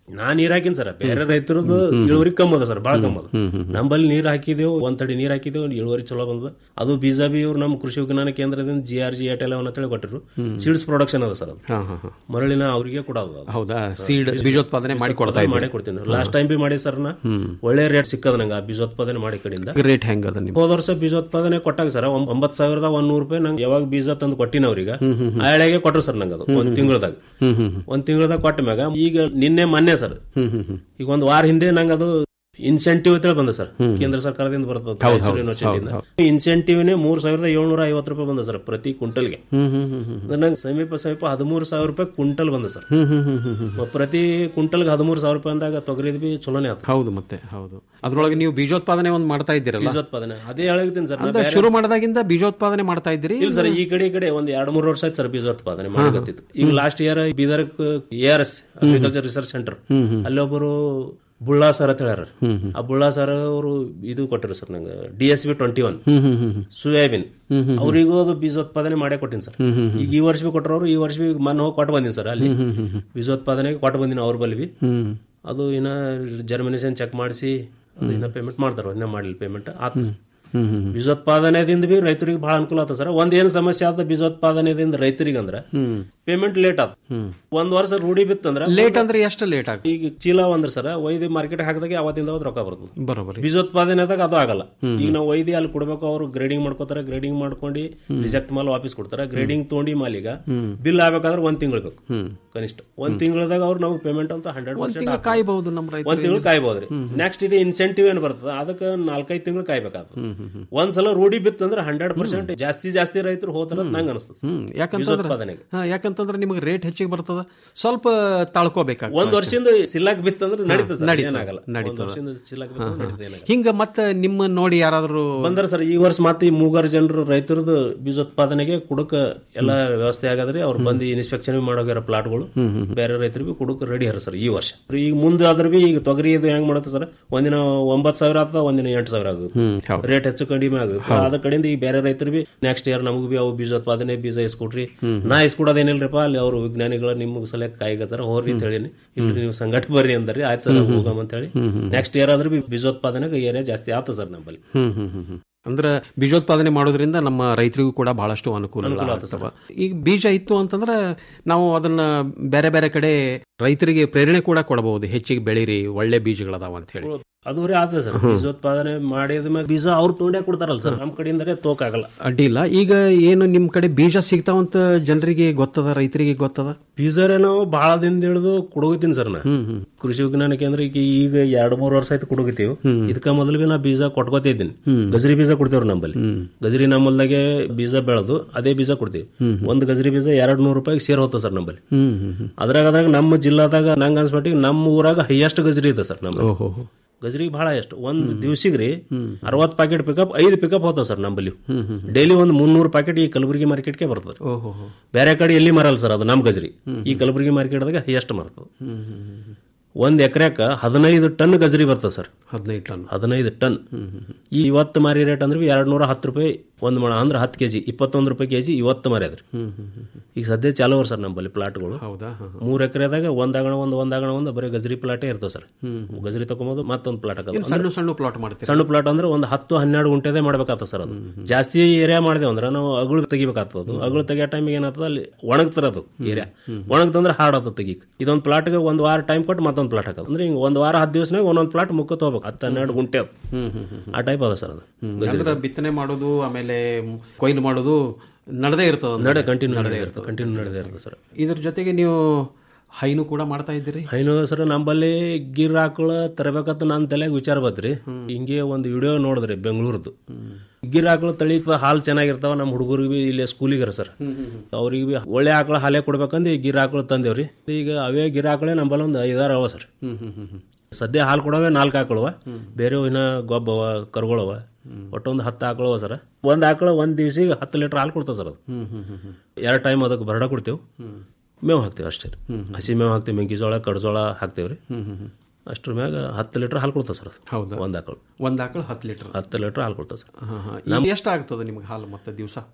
ನಾ ನೀರ್ ಹಾಕಿನ್ ಸರ್ ಬೇರೆ ರೈತರದ್ದು ಇಳುವರಿ ಕಮ್ಮಿ ಅದ ಸರ್ ಬಾಳ ಕಮ್ಮಿ ಅದ ನಂಬಲ್ಲಿ ನೀರ್ ಹಾಕಿದೆವು ಒಂದ್ ತಡಿ ನೀರ್ ಹಾಕಿದೆವು ಇಳುವರಿ ಚಲೋ ಬಂದದ ಅದು ಬೀಜ ಬಿ ಇವ್ರು ನಮ್ಮ ಕೃಷಿ ವಿಜ್ಞಾನ ಕೇಂದ್ರದಿಂದ ಜಿ ಆರ್ ಜಿ ಏಟ್ ಎಲ್ಲ ಅಂತೇಳಿ ಕೊಟ್ಟಿರು ಸೀಡ್ಸ್ ಪ್ರೊಡಕ್ಷನ್ ಅದ ಸರ್ ಅದು ಹಾ ಹಾ ಹಾ ಮರಳಿನ ಅವರಿಗೆ ಕೊಡೋದು ಅದು. ಹೌದಾ ಸೀಡ್ ಬೀಜೋತ್ಪಾದನೆ ಮಾಡಿ ಕೊಡ್ತಾ ಮಾಡಿ ಇದ್ದೀರಿ ಕೊಡ್ತೀನಿ ಲಾಸ್ಟ್ ಟೈಮ್ ಬಿ ಮಾಡಿ ಸರ್ ನಾ ಒಳ್ಳೆ ರೇಟ್ ಸಿಕ್ಕದ ನಂಗೆ ಆ ಬೀಜೋತ್ಪಾದನೆ ಮಾಡಿ ಕಡೆಯಿಂದ ರೇಟ್ ಹೆಂಗದ ನಿಮ್ಗೆ ಹೋದ ವರ್ಷ ಬೀಜೋತ್ಪಾದನೆ ಕೊಟ್ಟಾಗ ಸರ್ ಒಂಬತ್ ಸಾವಿರದ ಒಂದ್ ನೂರು ರೂಪಾಯಿ ನಂಗೆ ಯಾವಾಗ ಬೀಜ ತಂದು ಕೊಟ್ಟಿನ ಅವ್ರಿಗೆ ಆ ಎಳೆಗೆ ಕೊಟ್ರು ಸರ್ ನಂಗೆ ಅದು ಒಂದ್ ತಿಂಗಳದಾಗ ಹ್ಮ್ ಹ್ಮ್ ಹ್ಮ್ ಒಂದ್ ತಿಂಗಳದಾಗ ಕೊಟ್ಟ ಮ್ಯಾಗ ಈಗ ನಿನ್ನೆ ಮೊನ್ನೆ ಸರ್ ಹ್ಮ್ ಹ್ಮ್ ಹ್ಮ್ ಈಗ ಒಂದ್ ವಾರ ಹಿಂದೆ ನಂಗೆ ಅದು ಇನ್ಸೆಂಟಿವ್ ಅಂತ ಬಂದ ಸರ್ ಕೇಂದ್ರ ಸರ್ಕಾರದಿಂದ ಬರ್ತದೆ ಹೌದು, ರಾಯಚೂರು ಹೌದು, ಯೂನಿವರ್ಸಿಟಿಯಿಂದ ಹೌದು, ಇನ್ಸೆಂಟಿವ್ನೇ ಮೂರ್ ಸಾವಿರದ ಏಳ್ನೂರ ಐವತ್ತು ರೂಪಾಯಿ ಬಂದ ಸರ್ ಪ್ರತಿ ಕ್ವಿಂಟಲ್ಗೆ ಹ್ಮ್ ಹ್ಮ್ ಹ್ಮ್ ಹ್ಮ್ ಅಂದ್ರೆ ನಂಗೆ ಸಮೀಪ ಸಮೀಪ ಹದಿಮೂರು ಸಾವಿರ ರೂಪಾಯಿ ಕ್ವಿಂಟಲ್ ಬಂದ ಸರ್ ಹ್ಮ್ ಹ್ಮ್ ಹ್ಮ್ ಹ್ಮ್ ಹ್ಮ್ ಮ- ಪ್ರತಿ ಕ್ವಿಂಟಲ್ಗೆ ಹದಿಮೂರು ಸಾವಿರ ರೂಪಾಯಿ ಅಂದಾಗ ತೊಗರಿದ್ ಬಿ ಚಲೋನೇ ಆತ ಹೌದು ಮತ್ತೆ ಹೌದು ಅದ್ರೊಳಗೆ ನೀವು ಬೀಜೋತ್ಪಾದನೆ ಒಂದು ಮಾಡ್ತಾ ಇದ್ದೀರಲ್ಲ ಬೀಜೋತ್ಪಾದನೆ ಅದೇ ಹೇಳಿದ್ದೀನಿ ಸರ್ ನಾ ಅಂದ್ರೆ ಬೇರೆ- ಶುರು ಮಾಡಿದಾಗಿಂದ ಬೀಜೋತ್ಪಾದನೆ ಮಾಡ್ತಾ ಇದ್ದೀರಿ ಇಲ್ಲ ಸರ್ ಈ ಕಡೆ ಈ ಕಡೆ ಒಂದ್ ಎರಡ್ ಮೂರು ವರ್ಷ ಆಯ್ತು ಸರ್ ಬೀಜೋತ್ಪಾದನೆ ಮಾಡಕತ್ತಿತ್ತು ಈಗ last year Bidar A R S agriculture research centre ಅಲ್ಲಿ ಒಬ್ಬರು ಬುಳ್ಳಾ ಸರ್ ಅಂತ ಹೇಳ್ಯಾರ ಆ ಬುಳ್ಳಾ ಸರ್ ಅವರು ಇದು ಕೊಟ್ಟರು ಸರ್ ನಂಗೆ D S B twenty one ಹ್ಮ್ ಹ್ಮ್ ಹ್ಮ್ ಹ್ಮ್ ಸೋಯಾಬೀನ್ ಅವರಿಗೂ ಅದು ಬೀಜೋತ್ಪಾದನೆ ಮಾಡೇ ಕೊಟ್ಟಿನಿ ಸರ್ ಈಗ ಈ ವರ್ಷ ಬಿ ಕೊಟ್ಟರು ಈ ವರ್ಷ ಬಿ ಮನ್ ಹೋಗಿ ಕೊಟ್ಟು ಬಂದಿನಿ ಸರ್ ಅಲ್ಲಿ ಬೀಜೋತ್ಪಾದನೆಗೆ ಕೊಟ್ಟು ಬಂದಿನಿ ಅವ್ರ ಬಲ್ಲಿ ಬಿ ಹ್ಮ್ ಅದು ಇನ್ನ ಜರ್ಮಿನೇಷನ್ ಚೆಕ್ ಮಾಡಿಸಿ ಅದು ಇನ್ನ ಪೇಮೆಂಟ್ ಮಾಡ್ತಾರ ಇನ್ನ ಮಾಡಿಲ್ಲ ಪೇಮೆಂಟ್ ಆತ ಹ್ಮ್ ಹ್ಮ್ ಬೀಜೋತ್ಪಾದನೆದಿಂದ ಬಿ ರೈತರಿಗೆ ಬಹಳ ಅನುಕೂಲ ಆತ ಸರ್ ಒಂದ್ ಏನ್ ಸಮಸ್ಯೆ ಆದ ಬೀಜೋತ್ಪಾದನೆದಿಂದ ರೈತರಿಗೆ ಅಂದ್ರ ಪೇಮೆಂಟ್ ಲೇಟ್ ಆತ ಒಂದ್ ವರ್ಷ ರೂಢಿ ಬಿತ್ತಂದ್ರ ಲೇಟ್ ಅಂದ್ರೆ ಎಷ್ಟು ಲೇಟ್ ಆಗ ಈಗ ಚೀಲ ಒಂದ್ರ ಸರ್ ಒಯ್ದು ಮಾರ್ಕೆಟ್ ಹಾಕಿದಾಗ ಅವತ್ತಿಂದ ಅವತ್ತು ರೊಕ್ಕ ಬರ್ತದೆ ಬರೋಬರಿ ಬೀಜೋತ್ಪಾದನೆದಾಗ ಅದು ಆಗಲ್ಲ ಈಗ ನಾವು ಒಯ್ದು ಅಲ್ಲಿ ಕೊಡ್ಬೇಕು ಅವರು ಗ್ರೇಡಿಂಗ್ ಮಾಡ್ಕೋತಾರೆ ಗ್ರೇಡಿಂಗ್ ಮಾಡ್ಕೊಂಡು ರಿಜೆಕ್ಟ್ ಮಾಲ್ ವಾಪಸ್ ಕೊಡ್ತಾರೆ ಗ್ರೇಡಿಂಗ್ ತೊಗೊಂಡಿ ಮಾಲಿಗ ಬಿಲ್ ಆಗ್ಬೇಕಾದ್ರೆ ಒಂದ್ ತಿಂಗಳು ಬೇಕು ಕನಿಷ್ಠ ಒಂದ್ ತಿಂಗಳದಾಗ ಅವ್ರು ನಮಗೆ ಪೇಮೆಂಟ್ ಅಂತ ಹಂಡ್ರೆಡ್ ಒಂದ್ ತಿಂಗಳು ಪರ್ಸೆಂಟ್ ಕಾಯ್ಬಹುದು ನಮ್ಮ ರೈತ ಒಂದ್ ತಿಂಗಳು ಕಾಯ್ಬೋದ್ರಿ ನೆಕ್ಸ್ಟ್ ಇದು ಇನ್ಸೆಂಟಿವ್ ಏನ್ ಬರ್ತದ ಅದಕ್ಕೆ ನಾಲ್ಕೈದು ತಿಂಗಳು ಕಾಯ್ಬೇಕಾಗ್ತದೆ ಒಂದ್ಸಲ ರೂಢಿ ಬಿತ್ತಂದ್ರೆ ಹಂಡ್ರೆಡ್ ಪರ್ಸೆಂಟ್ ಜಾಸ್ತಿ ಜಾಸ್ತಿ ರೈತರು ಹೋತಾರ ನಂಗೆ ಅನಿಸ್ತದೆ ಹ್ಮ್ ಯಾಕಂತಂದ್ರೆ ಬೀಜೋತ್ಪಾದನೆಗೆ ಹಾ, ಯಾಕಂತಂದ್ರೆ ನಿಮಗೆ ರೇಟ್ ಹೆಚ್ಚಿಗೆ ಬರ್ತದ ಸ್ವಲ್ಪ ತಾಳ್ಕೋಬೇಕಾಗ ಒಂದ್ ವರ್ಷದಿಂದ ಸಿಲಾಕ್ ಬಿತ್ತಂದ್ರೆ ನಡೀತದೆ ಸರ್, ನಡೀತದೆ, ಏನಾಗಲ್ಲ ಒಂದ್ ನಡೀತದೆ. ವರ್ಷದಿಂದ ಸಿಲಾಕ್ ಬಿತ್ತಂದ್ರೆ ನಡೀತದೆ ಏನಾಗಲ್ಲ ಹಿಂಗ ಮತ್ತೆ ನಿಮ್ಮ ನೋಡಿ ಯಾರಾದ್ರೂ ಬಂದ್ರ ಸರ್ ಈ ವರ್ಷ ಮತ್ತೆ ಈ ಮೂಗರ್ ಜನರು ರೈತರದ್ದು ಬೀಜೋತ್ಪಾದನೆಗೆ ಕುಡಕ ಎಲ್ಲ ವ್ಯವಸ್ಥೆ ಆಗದ್ರಿ ಅವ್ರು ಬಂದು ಇನ್ಸ್ಪೆಕ್ಷನ್ ಮಾಡೋಗ್ಯಾರ ಪ್ಲಾಟ್ಗಳು ಬೇರೆ ರೈತರು ಬಿ ಕುಡಕ ರೆಡಿ ಹರ ಸರ್ ಈ ವರ್ಷ ಈಗ ಮುಂದೆ ಆದ್ರೆ ಬಿ ಈಗ ತೊಗರಿ ಇದು ಹೆಂಗ್ ಮಾಡುತ್ತೆ ಸರ್ ಒಂದಿನ ಒಂಬತ್ ಸಾವಿರ ಆಗ್ತದ ಒಂದಿನ ಎಂಟು ಸಾವಿರ ಆಗುತ್ತೆ ಹ್ಮ್ ಹೌದು ರೇಟ್ ಹೆಚ್ಚು ಕಡಿಮೆ ಆಗುತ್ತೆ ಅದ್ರ ಕಡೆಯಿಂದ ಈ ಬೇರೆ ರೈತರು ಬಿ ನೆಕ್ಸ್ಟ್ ಇಯರ್ ನಮಗ್ ಬಿ ಅವು ಬೀಜೋತ್ಪಾದನೆ ಬೀಜ ಇಸ್ಕೊಟ್ರಿ ನಾ ಇಸ್ಕೊಡೋದೇನಿಲ್ರಿಪ್ಪ ಅಲ್ಲಿ ಅವ್ರು ವಿಜ್ಞಾನಿಗಳು ನಿಮ್ಗೆ ಸಲಕ್ ಕಾಯಿಗತ್ತಾರ ಹೋರ್ರಿ ಅಂತ ಹೇಳಿನಿ ಇಲ್ರಿ ನೀವು ಸಂಘಟ ಬರ್ರಿ ಅಂದ್ರಿ ಆಯ್ತು ಸರ್ ಹೋಗಮ್ ಅಂತ ಹೇಳಿ ನೆಕ್ಸ್ಟ್ ಇಯರ್ ಆದ್ರೆ ಬಿ ಬೀಜೋತ್ಪಾದನೆಗೆ ಏರಿಯಾ ಜಾಸ್ತಿ ಆತ ಸರ್ ನಮ್ಮಲ್ಲಿ ಹ್ಮ್ ಹ್ಮ್ ಹ್ಮ್ ಹ್ಮ್. ಅಂದ್ರೆ ಬೀಜೋತ್ಪಾದನೆ ಮಾಡೋದ್ರಿಂದ ನಮ್ಮ ರೈತರಿಗೂ ಕೂಡ ಬಹಳಷ್ಟು ಅನುಕೂಲ ಅನುಕೂಲ ಆಗ್ತದೆ ಆಗ್ತವ. ಈಗ ಬೀಜ ಇತ್ತು ಅಂತಂದ್ರೆ ನಾವು ಅದನ್ನ ಬೇರೆ ಬೇರೆ ಕಡೆ ರೈತರಿಗೆ ಪ್ರೇರಣೆ ಕೂಡ ಕೊಡಬಹುದು ಹೆಚ್ಚಿಗೆ ಬೆಳೀರಿ ಒಳ್ಳೆ ಬೀಜಗಳದಾವ ಅಂತ ಹೇಳಿ ಅದು ರೀ ಆತದೆ ಸರ್ ಬೀಜೋತ್ಪಾದನೆ ಮಾಡಿದ ಮೇಲೆ ಬೀಜ ಅವ್ರು ತೊಗೊಂಡೇ ಕೊಡ್ತಾರಲ್ಲ ಸರ್ ನಮ್ಮ ಕಡೆಯಿಂದಲೇ ತೋಕಾಗಲ್ಲ ಅಡ್ಡಿ ಇಲ್ಲ ಈಗ ಏನು ನಿಮ್ ಕಡೆ ಬೀಜ ಸಿಗ್ತಾವಂತ ಜನರಿಗೆ ಗೊತ್ತದ ರೈತರಿಗೆ ಗೊತ್ತದ ಬೀಜರೇ ನಾವು ಬಹಳ ದಿನದ ಹಿಡಿದು ಕುಡುಗತೀನಿ ಸರ್ ನಾ ಹ್ಮ್ ಹ್ಮ್ ಕೃಷಿ ವಿಜ್ಞಾನ ಕೇಂದ್ರಕ್ಕೆ ಈಗ ಎರಡ್ ಮೂರು ವರ್ಷ ಆಯ್ತು ಕುಡುಗತೀವಿ ಇದಕ್ಕ ಮೊದಲು ಬಿ ನಾ ಬೀಜ ಕೊಟ್ಕೋತಾ ಇದ್ದೀನಿ ಗಜರಿ ಬೀಜ ಕೊಡ್ತೇವ್ರಿ ನಮ್ಮಲ್ಲಿ ಗಜರಿ ನಮ್ಮಲ್ದಾಗೆ ಬೀಜ ಬೆಳೆದು ಅದೇ ಬೀಜ ಕೊಡ್ತೀವಿ ಒಂದ್ ಗಜರಿ ಬೀಜ ಎರಡ್ ನೂರು ರೂಪಾಯಿ ಸೇರ್ ಹೋಗ್ತದೆ ಸರ್ ನಮ್ಮಲ್ಲಿ ಹ್ಮ್ ಹ್ಮ್ ಹ್ಮ್ ಅದ್ರಾಗ ಅದ್ರಾಗ ನಮ್ಮ ಜಿಲ್ಲಾದಾಗ ನಂಗೆ ಅನ್ಸ್ಮಟ್ಟಿಗೆ ನಮ್ಮ ಊರಾಗ ಹೈಯೆಸ್ಟ್ ಗಜರಿ ಇದೆ ಸರ್ ನಮ್ಮ ಓಹೋ ಗಜರಿಗೆ ಬಹಳ ಎಷ್ಟು ಒಂದ್ ದಿವ್ಸಿಗ್ರಿ ಅರವತ್ ಪ್ಯಾಕೆಟ್ ಪಿಕಪ್ ಐದು ಪಿಕಪ್ ಹೋಗ್ತಾವ ಸರ್ ನಮ್ಮಲ್ಲಿ ಡೈಲಿ ಒಂದು ಮುನ್ನೂರು ಪ್ಯಾಕೆಟ್ ಈ ಕಲಬುರಗಿ ಮಾರ್ಕೆಟ್ಗೆ ಬರ್ತದೆ ಓಹೋ ಬೇರೆ ಕಡೆ ಎಲ್ಲಿ ಮಾರಲ್ಲ ಸರ್ ಅದು ನಮ್ಮ ಗಜರಿ ಈ ಕಲಬುರಗಿ ಮಾರ್ಕೆಟ್ದಾಗ ಹೈಯೆಸ್ಟ್ ಮಾರ್ತದೆ ಹ್ಮ್ ಹ್ಮ್ ಹ್ಮ್. ಒಂದ್ ಎಕರೆಕ ಹದಿನೈದು ಟನ್ ಗಜರಿ ಬರ್ತದೆ ಸರ್ ಹದಿನೈದು ಟನ್ ಹದಿನೈದು ಟನ್ ಈ ಇವತ್ತು ಮಾರಿ ರೇಟ್ ಅಂದ್ರೆ ಎರಡ್ ನೂರ ಹತ್ತು ರೂಪಾಯಿ ಒಂದ್ ಮಣ ಅಂದ್ರೆ ಹತ್ತು ಕೆಜಿ ಇಪ್ಪತ್ತೊಂದು ರೂಪಾಯಿ ಕೆಜಿ ಇವತ್ತು ಮಾರಿ ಅದ್ರಿ ಹ್ಮ್ ಹ್ಮ್ ಹ್ಮ್ ಹ್ಮ್. ಈಗ ಸದ್ಯ ಚಾಲು ಅವ್ರ ಸರ್ ನಮ್ಮಲ್ಲಿ ಪ್ಲಾಟ್ಗಳು ಹೌದಾ ಹಾ, ಹಾ. ಮೂರ್ ಎಕರೆದಾಗ ಒಂದ್ ಆಗಣ ಒಂದ್ ಒಂದ್ ಆಗಣ ಒಂದ್ ಬರೀ ಗಜರಿ ಪ್ಲಾಟೇ ಇರ್ತವೆ ಸರ್ ಗಜರಿ ತಗೊಂಬೋದು ಮತ್ತೊಂದು ಪ್ಲಾಟ್ ಏನ್ ಸಣ್ಣ ಸಣ್ಣ ಪ್ಲಾಟ್ ಮಾಡ್ತೀರಿ ಸಣ್ಣ ಪ್ಲಾಟ್ ಅಂದ್ರೆ ಒಂದು ಹತ್ತು ಹನ್ನೆರಡು ಗುಂಟೆದೇ ಮಾಡ್ಬೇಕಾಗ್ತದೆ ಸರ್ ಅದು ಜಾಸ್ತಿ ಏರಿಯಾ ಮಾಡಿದೆ ಅಂದ್ರೆ ನಾವು ಅಗಳು ತೆಗಿಬೇಕಾಗ್ತದೆ ಅದು ಅಗಳು ತೆಗಿಯೋ ಟೈಮಿಗೆ ಏನಾಗ್ತದೆ ಅಲ್ಲಿ ಒಣಗ್ತಿರ ಅದು ಏರಿಯಾ ಒಣಗ್ತಂದ್ರೆ ಹಾರ್ಡ್ ಆಗ್ತದೆ ತೆಗಿಕ್ ಇದೊಂದು ಪ್ಲಾಟ್ಗೆ ಒಂದು ವಾರ ಟೈಮ್ ಕೊಟ್ಟು ಮತ್ತೊಂದು ಪ್ಲಾಟ್ ಹಾಕೋದು ಅಂದ್ರೆ ಹಿಂಗೆ ಒಂದು ವಾರ ಹತ್ತು ದಿವಸನಾಗ ಒಂದೊಂದು ಪ್ಲಾಟ್ ಮುಕ್ಕ ತಗೋಬೇಕು ಹತ್ತು ಹನ್ನೆರಡು ಗುಂಟೆ ಅದು ಹ್ಮ್ ಹ್ಮ್ ಹ್ಮ್ ಆ ಟೈಪ್ ಅದ ಸರ್ ಅದು ಅಂದ್ರೆ ಬಿತ್ತನೆ ಮಾಡೋದು ಆಮೇಲೆ ಕೊಯ್ಲು ಮಾಡೋದು ನಡೆದೇ ಇರ್ತದ ನಡೆ ಕಂಟಿನ್ಯೂ ನಡೆದೇ ಇರ್ತದೆ ಕಂಟಿನ್ಯೂ ನಡೆದೇ ಇರ್ತದೆ ಸರ್ ಇದ್ರ ಜೊತೆಗೆ ನೀವು ಹೈನು ಕೂಡ ಮಾಡ್ತಾ ಇದ್ದೀರಿ ಹೈನು ಸರ್ ನಂಬಲ್ಲಿ ಗಿರ್ ಆಕಳ ತರಬೇಕಂತ ನನ್ನ ತಲೆಗೆ ವಿಚಾರ ಬತ್ರಿ ಹಿಂಗೆ ಒಂದು ವಿಡಿಯೋ ನೋಡಿದ್ರಿ ಬೆಂಗಳೂರದು ಗಿರ್ ಆಕಳ ತಳಿ ಹಾಲು ಚೆನ್ನಾಗಿರ್ತಾವ ನಮ್ಮ ಹುಡುಗರಿಗೆ ಬಿ ಇಲ್ಲಿ ಸ್ಕೂಲಿಗರ ಸರ್ ಅವ್ರಿಗೆ ಬಿ ಒಳ್ಳೆ ಆಕಳ ಹಾಲೇ ಕೊಡ್ಬೇಕಂದು ಈ ಗಿರ್ ಆಕಳ ತಂದೇವ್ರಿ ಈಗ ಅವೇ ಗಿರ್ ಆಕಳೇ ನಂಬಲ್ಲಿ ಒಂದು ಐದಾರು ಅವ ಸರ್ ಹ್ಮ್ ಹ್ಮ್ ಹ್ಮ್ ಹ್ಮ್ ಸದ್ಯ ಹಾಲು ಕೊಡವೆ ನಾಲ್ಕು ಆಕಳವ ಬೇರೆ ಇನ್ನ ಗೊಬ್ಬವ ಕರುಗಳವ ಒಟ್ಟೊಂದು ಹತ್ತು ಆಕಳವ ಸರ್ ಒಂದ್ ಆಕಳ ಒಂದ್ ದಿವ್ಸಿಗೆ ಹತ್ತು ಲೀಟರ್ ಹಾಲು ಕೊಡ್ತಾವ ಸರ್ ಅದು ಹ್ಮ್ ಹ್ಮ್ ಹ್ಮ್ ಹ್ಮ್ ಎರಡು ಟೈಮ್ ಅದಕ್ಕೆ ಬರಡ ಕೊಡ್ತೇವೆ ಮೇವು ಹಾಕ್ತೇವೆ ಅಷ್ಟೇ ರೀ. ಹಸಿ ಮೇವು ಹಾಕ್ತೇವೆ ಮೆಂಕಿಜೋಳ ಕಡ್ಜೋಳ ಹಾಕ್ತೇವೆ ರೀ ಹ್ಮ್ ಹ್ಮ್ ಹ್ಮ್ ಅಷ್ಟ್ರ ಮ್ಯಾಗ ಹತ್ತು ಲೀಟರ್ ಹಾಲು ಕೊಡ್ತಾವೆ ಸರ್ ಅದು ಹೌದಾ ಒಂದ್ ಆಕಳು ಒಂದ್ ಆಕಳು ಹತ್ತು ಲೀಟರ್ ಹತ್ತು ಲೀಟರ್ ಹಾಲು ಕೊಡ್ತಾವೆ ಸರ್ ಹಾ ಹಾ ಎಷ್ಟು ಆಗ್ತದೆ ನಿಮ್ಗೆ ಹಾಲು ಮತ್ತೆ ದಿವಸ